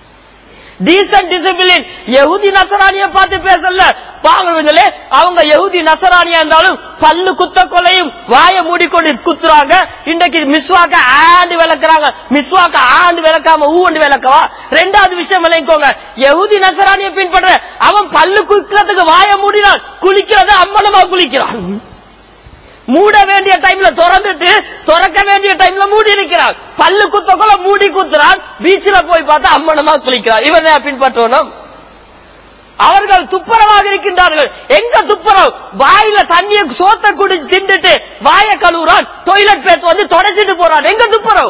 டீசன்ட் டிசிப்ளின் யகுதி நசராணிய பார்த்து பேசல பாங்களே அவங்க யகுதி நசராணியா இருந்தாலும் பல்லு குத்த கொலையும் வாய மூடிக்கொண்டு குத்துறாங்க இன்றைக்கு மிஸ்வாக்க ஆண்டு விளக்குறாங்க மிஸ்வாக்க ஆண்டு விளக்காம ஊண்டு விளக்கவா ரெண்டாவது விஷயம் விளங்கிக்கோங்க யகுதி நசராணிய பின்பற்ற அவன் பல்லு குத்துறதுக்கு வாய மூடினான் குளிக்கிறத அம்மனமா குளிக்கிறான் மூட வேண்டிய டைம்ல திறந்துட்டு திறக்க வேண்டிய டைம்ல மூடி இருக்கிறான் பல்லு குத்தக்குள்ள மூடி குத்துறான் பீச்சில் போய் பார்த்தா அம்மனமா குளிக்கிறான் இவனை பின்பற்றணும் அவர்கள் துப்புரவாக இருக்கின்றார்கள் எங்க துப்புரவு வாயில தண்ணிய சோத்த குடிச்சு திண்டுட்டு வாய கழுவுறான் டொய்லெட் பேத்து வந்து தொடச்சிட்டு போறான் எங்க துப்புரவு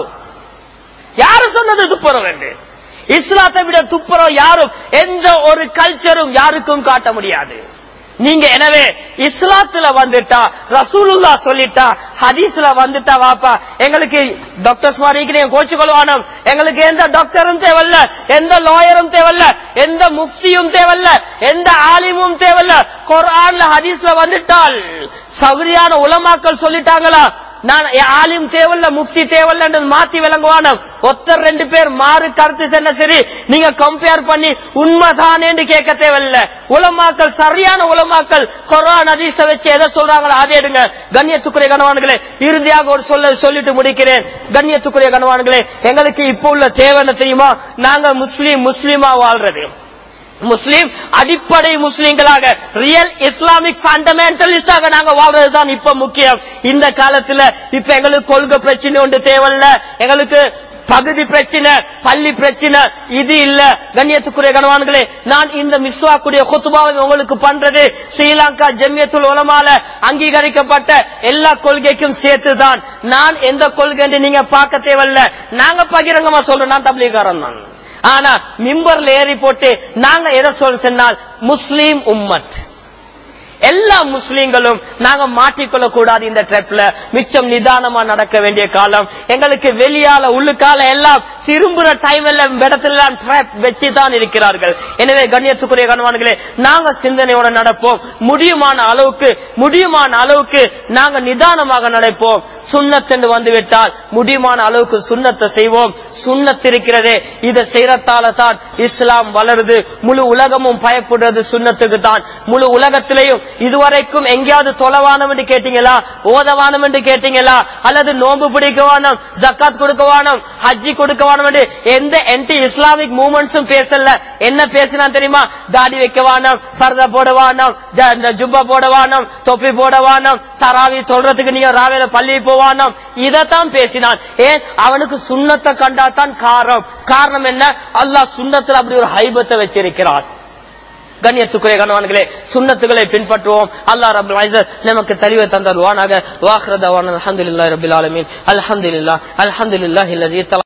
யாரு சொன்னது துப்புரவு என்று இஸ்லாத்தை விட துப்புரவு யாரும் எந்த ஒரு கல்ச்சரும் யாருக்கும் காட்ட முடியாது நீங்க எனவே இஸ்லாத்துல வந்துட்டா ரசூலுல்லா சொல்லிட்டா ஹதீஸ்ல வந்துட்டா வாப்பா எங்களுக்கு டாக்டர்ஸ் மாதிரி நீங்க கோச்சு கொள்வானம் எங்களுக்கு எந்த டாக்டரும் தேவையில்ல எந்த லாயரும் தேவையில்ல எந்த முஃப்தியும் தேவையில்ல எந்த ஆலிமும் தேவையில்ல குர்ஆன்ல ஹதீஸ்ல வந்துட்டால் சௌரியான உலமாக்கள் சொல்லிட்டாங்களா நான் ஆலிம் தேவையில்ல முஃப்தி தேவையில்ல மாத்தி விளங்குவானம் ஒத்தர் ரெண்டு பேர் மாறு கருத்து சென்ன சரி நீங்க கம்பேர் பண்ணி உண்மைதானேன்னு கேட்க தேவையில்ல உலமாக்கள் சரியான உலமாக்கள் கொரோனா ஹதீஸ வச்சு எதை சொல்றாங்களோ அதை எடுங்க கண்ணியத்துக்குரிய கணவான்களே இறுதியாக ஒரு சொல்ல சொல்லிட்டு முடிக்கிறேன் கண்ணியத்துக்குரிய கணவான்களே எங்களுக்கு இப்ப உள்ள தேவை என்ன தெரியுமா நாங்க முஸ்லீம் முஸ்லீமா வாழ்றது முஸ்லீம் அடிப்படை முஸ்லீம்களாக ரியல் இஸ்லாமிக் ஃபண்டமெண்டலிஸ்டாக நாங்க வாழ்றதுதான் இப்ப முக்கியம் இந்த காலத்துல இப்ப எங்களுக்கு கொள்கை பிரச்சனை ஒன்று தேவையில்ல எங்களுக்கு பகுதி பிரச்சனை பள்ளி பிரச்சனை இது இல்ல கண்ணியத்துக்குரிய கணவான்களே நான் இந்த மிஸ்வாக்குடைய குத்துபாவை உங்களுக்கு பண்றது ஸ்ரீலங்கா ஜெமியத்துல் உலமால அங்கீகரிக்கப்பட்ட எல்லா கொள்கைக்கும் சேர்த்துதான் நான் எந்த கொள்கை என்று நீங்க பார்க்க தேவையில்ல நாங்க பகிரங்கமா சொல்றோம் நான் தப்லீகாரன் தான் ஆனா மிம்பர்ல ஏறி போட்டு நாங்க எதை சொல்ல சொன்னால் முஸ்லீம் உம்மத் எல்லா முஸ்லீம்களும் நாங்க மாட்டிக்கொள்ள கூடாது இந்த ட்ரெப்ல மிச்சம் நிதானமா நடக்க வேண்டிய காலம் எங்களுக்கு வெளியால உள்ளுக்கால எல்லாம் திரும்புற டைம் எல்லாம் இடத்துல ட்ராப் வச்சு தான் இருக்கிறார்கள் எனவே கண்ணியத்துக்குரிய கணவான்களே நாங்க சிந்தனையோட நடப்போம் முடியுமான அளவுக்கு முடியுமான அளவுக்கு நாங்க நிதானமாக நடப்போம் சுண்ணத்தென்று வந்துவிட்டால் முடியுமான அளவுக்கு சுண்ணத்தை செய்வோம் சுண்ணத் இருக்கிறதே இதை செய்யறதால தான் இஸ்லாம் வளருது முழு உலகமும் பயப்படுறது சுண்ணத்துக்கு தான் முழு உலகத்திலையும் இதுவரைக்கும் எங்கேயாவது தொலைவானம் என்று கேட்டீங்களா ஓதவானம் என்று கேட்டீங்களா அல்லது நோன்பு பிடிக்கவானம் ஜக்காத் கொடுக்கவானம் ஹஜ்ஜி கொடுக்கவானம் என்று எந்த என்டி இஸ்லாமிக் மூமெண்ட்ஸும் பேசல என்ன பேசினா தெரியுமா தாடி வைக்கவானம் பர்தா போடவானம் ஜ- இந்த ஜுப்பா போடவானம் தொப்பி போடவானம் தராவி சொல்றதுக்கு நீங்க ராவேல பள்ளி போவானம் இதத்தான் பேசினான் ஏன் அவனுக்கு சுண்ணத்தை கண்டாதான் காரணம் காரணம் என்ன அல்லாஹ் சுண்ணத்துல அப்படி ஒரு ஹைபத்தை வச்சிருக்கிறான் கண்ணியத்துக்குரிய கணவான்களே சுண்ணத்துகளை பின்பற்றுவோம் அல்லாஹ் ரபுல் ஐசர் நமக்கு தெளிவை தந்தருவானாக வாஹ்ரதவான அல்ஹம்துலில்லாஹி ரபில் ஆலமீன் அல்ஹம்துலில்லாஹ் அல்ஹம்துலில்லாஹி அல்லதி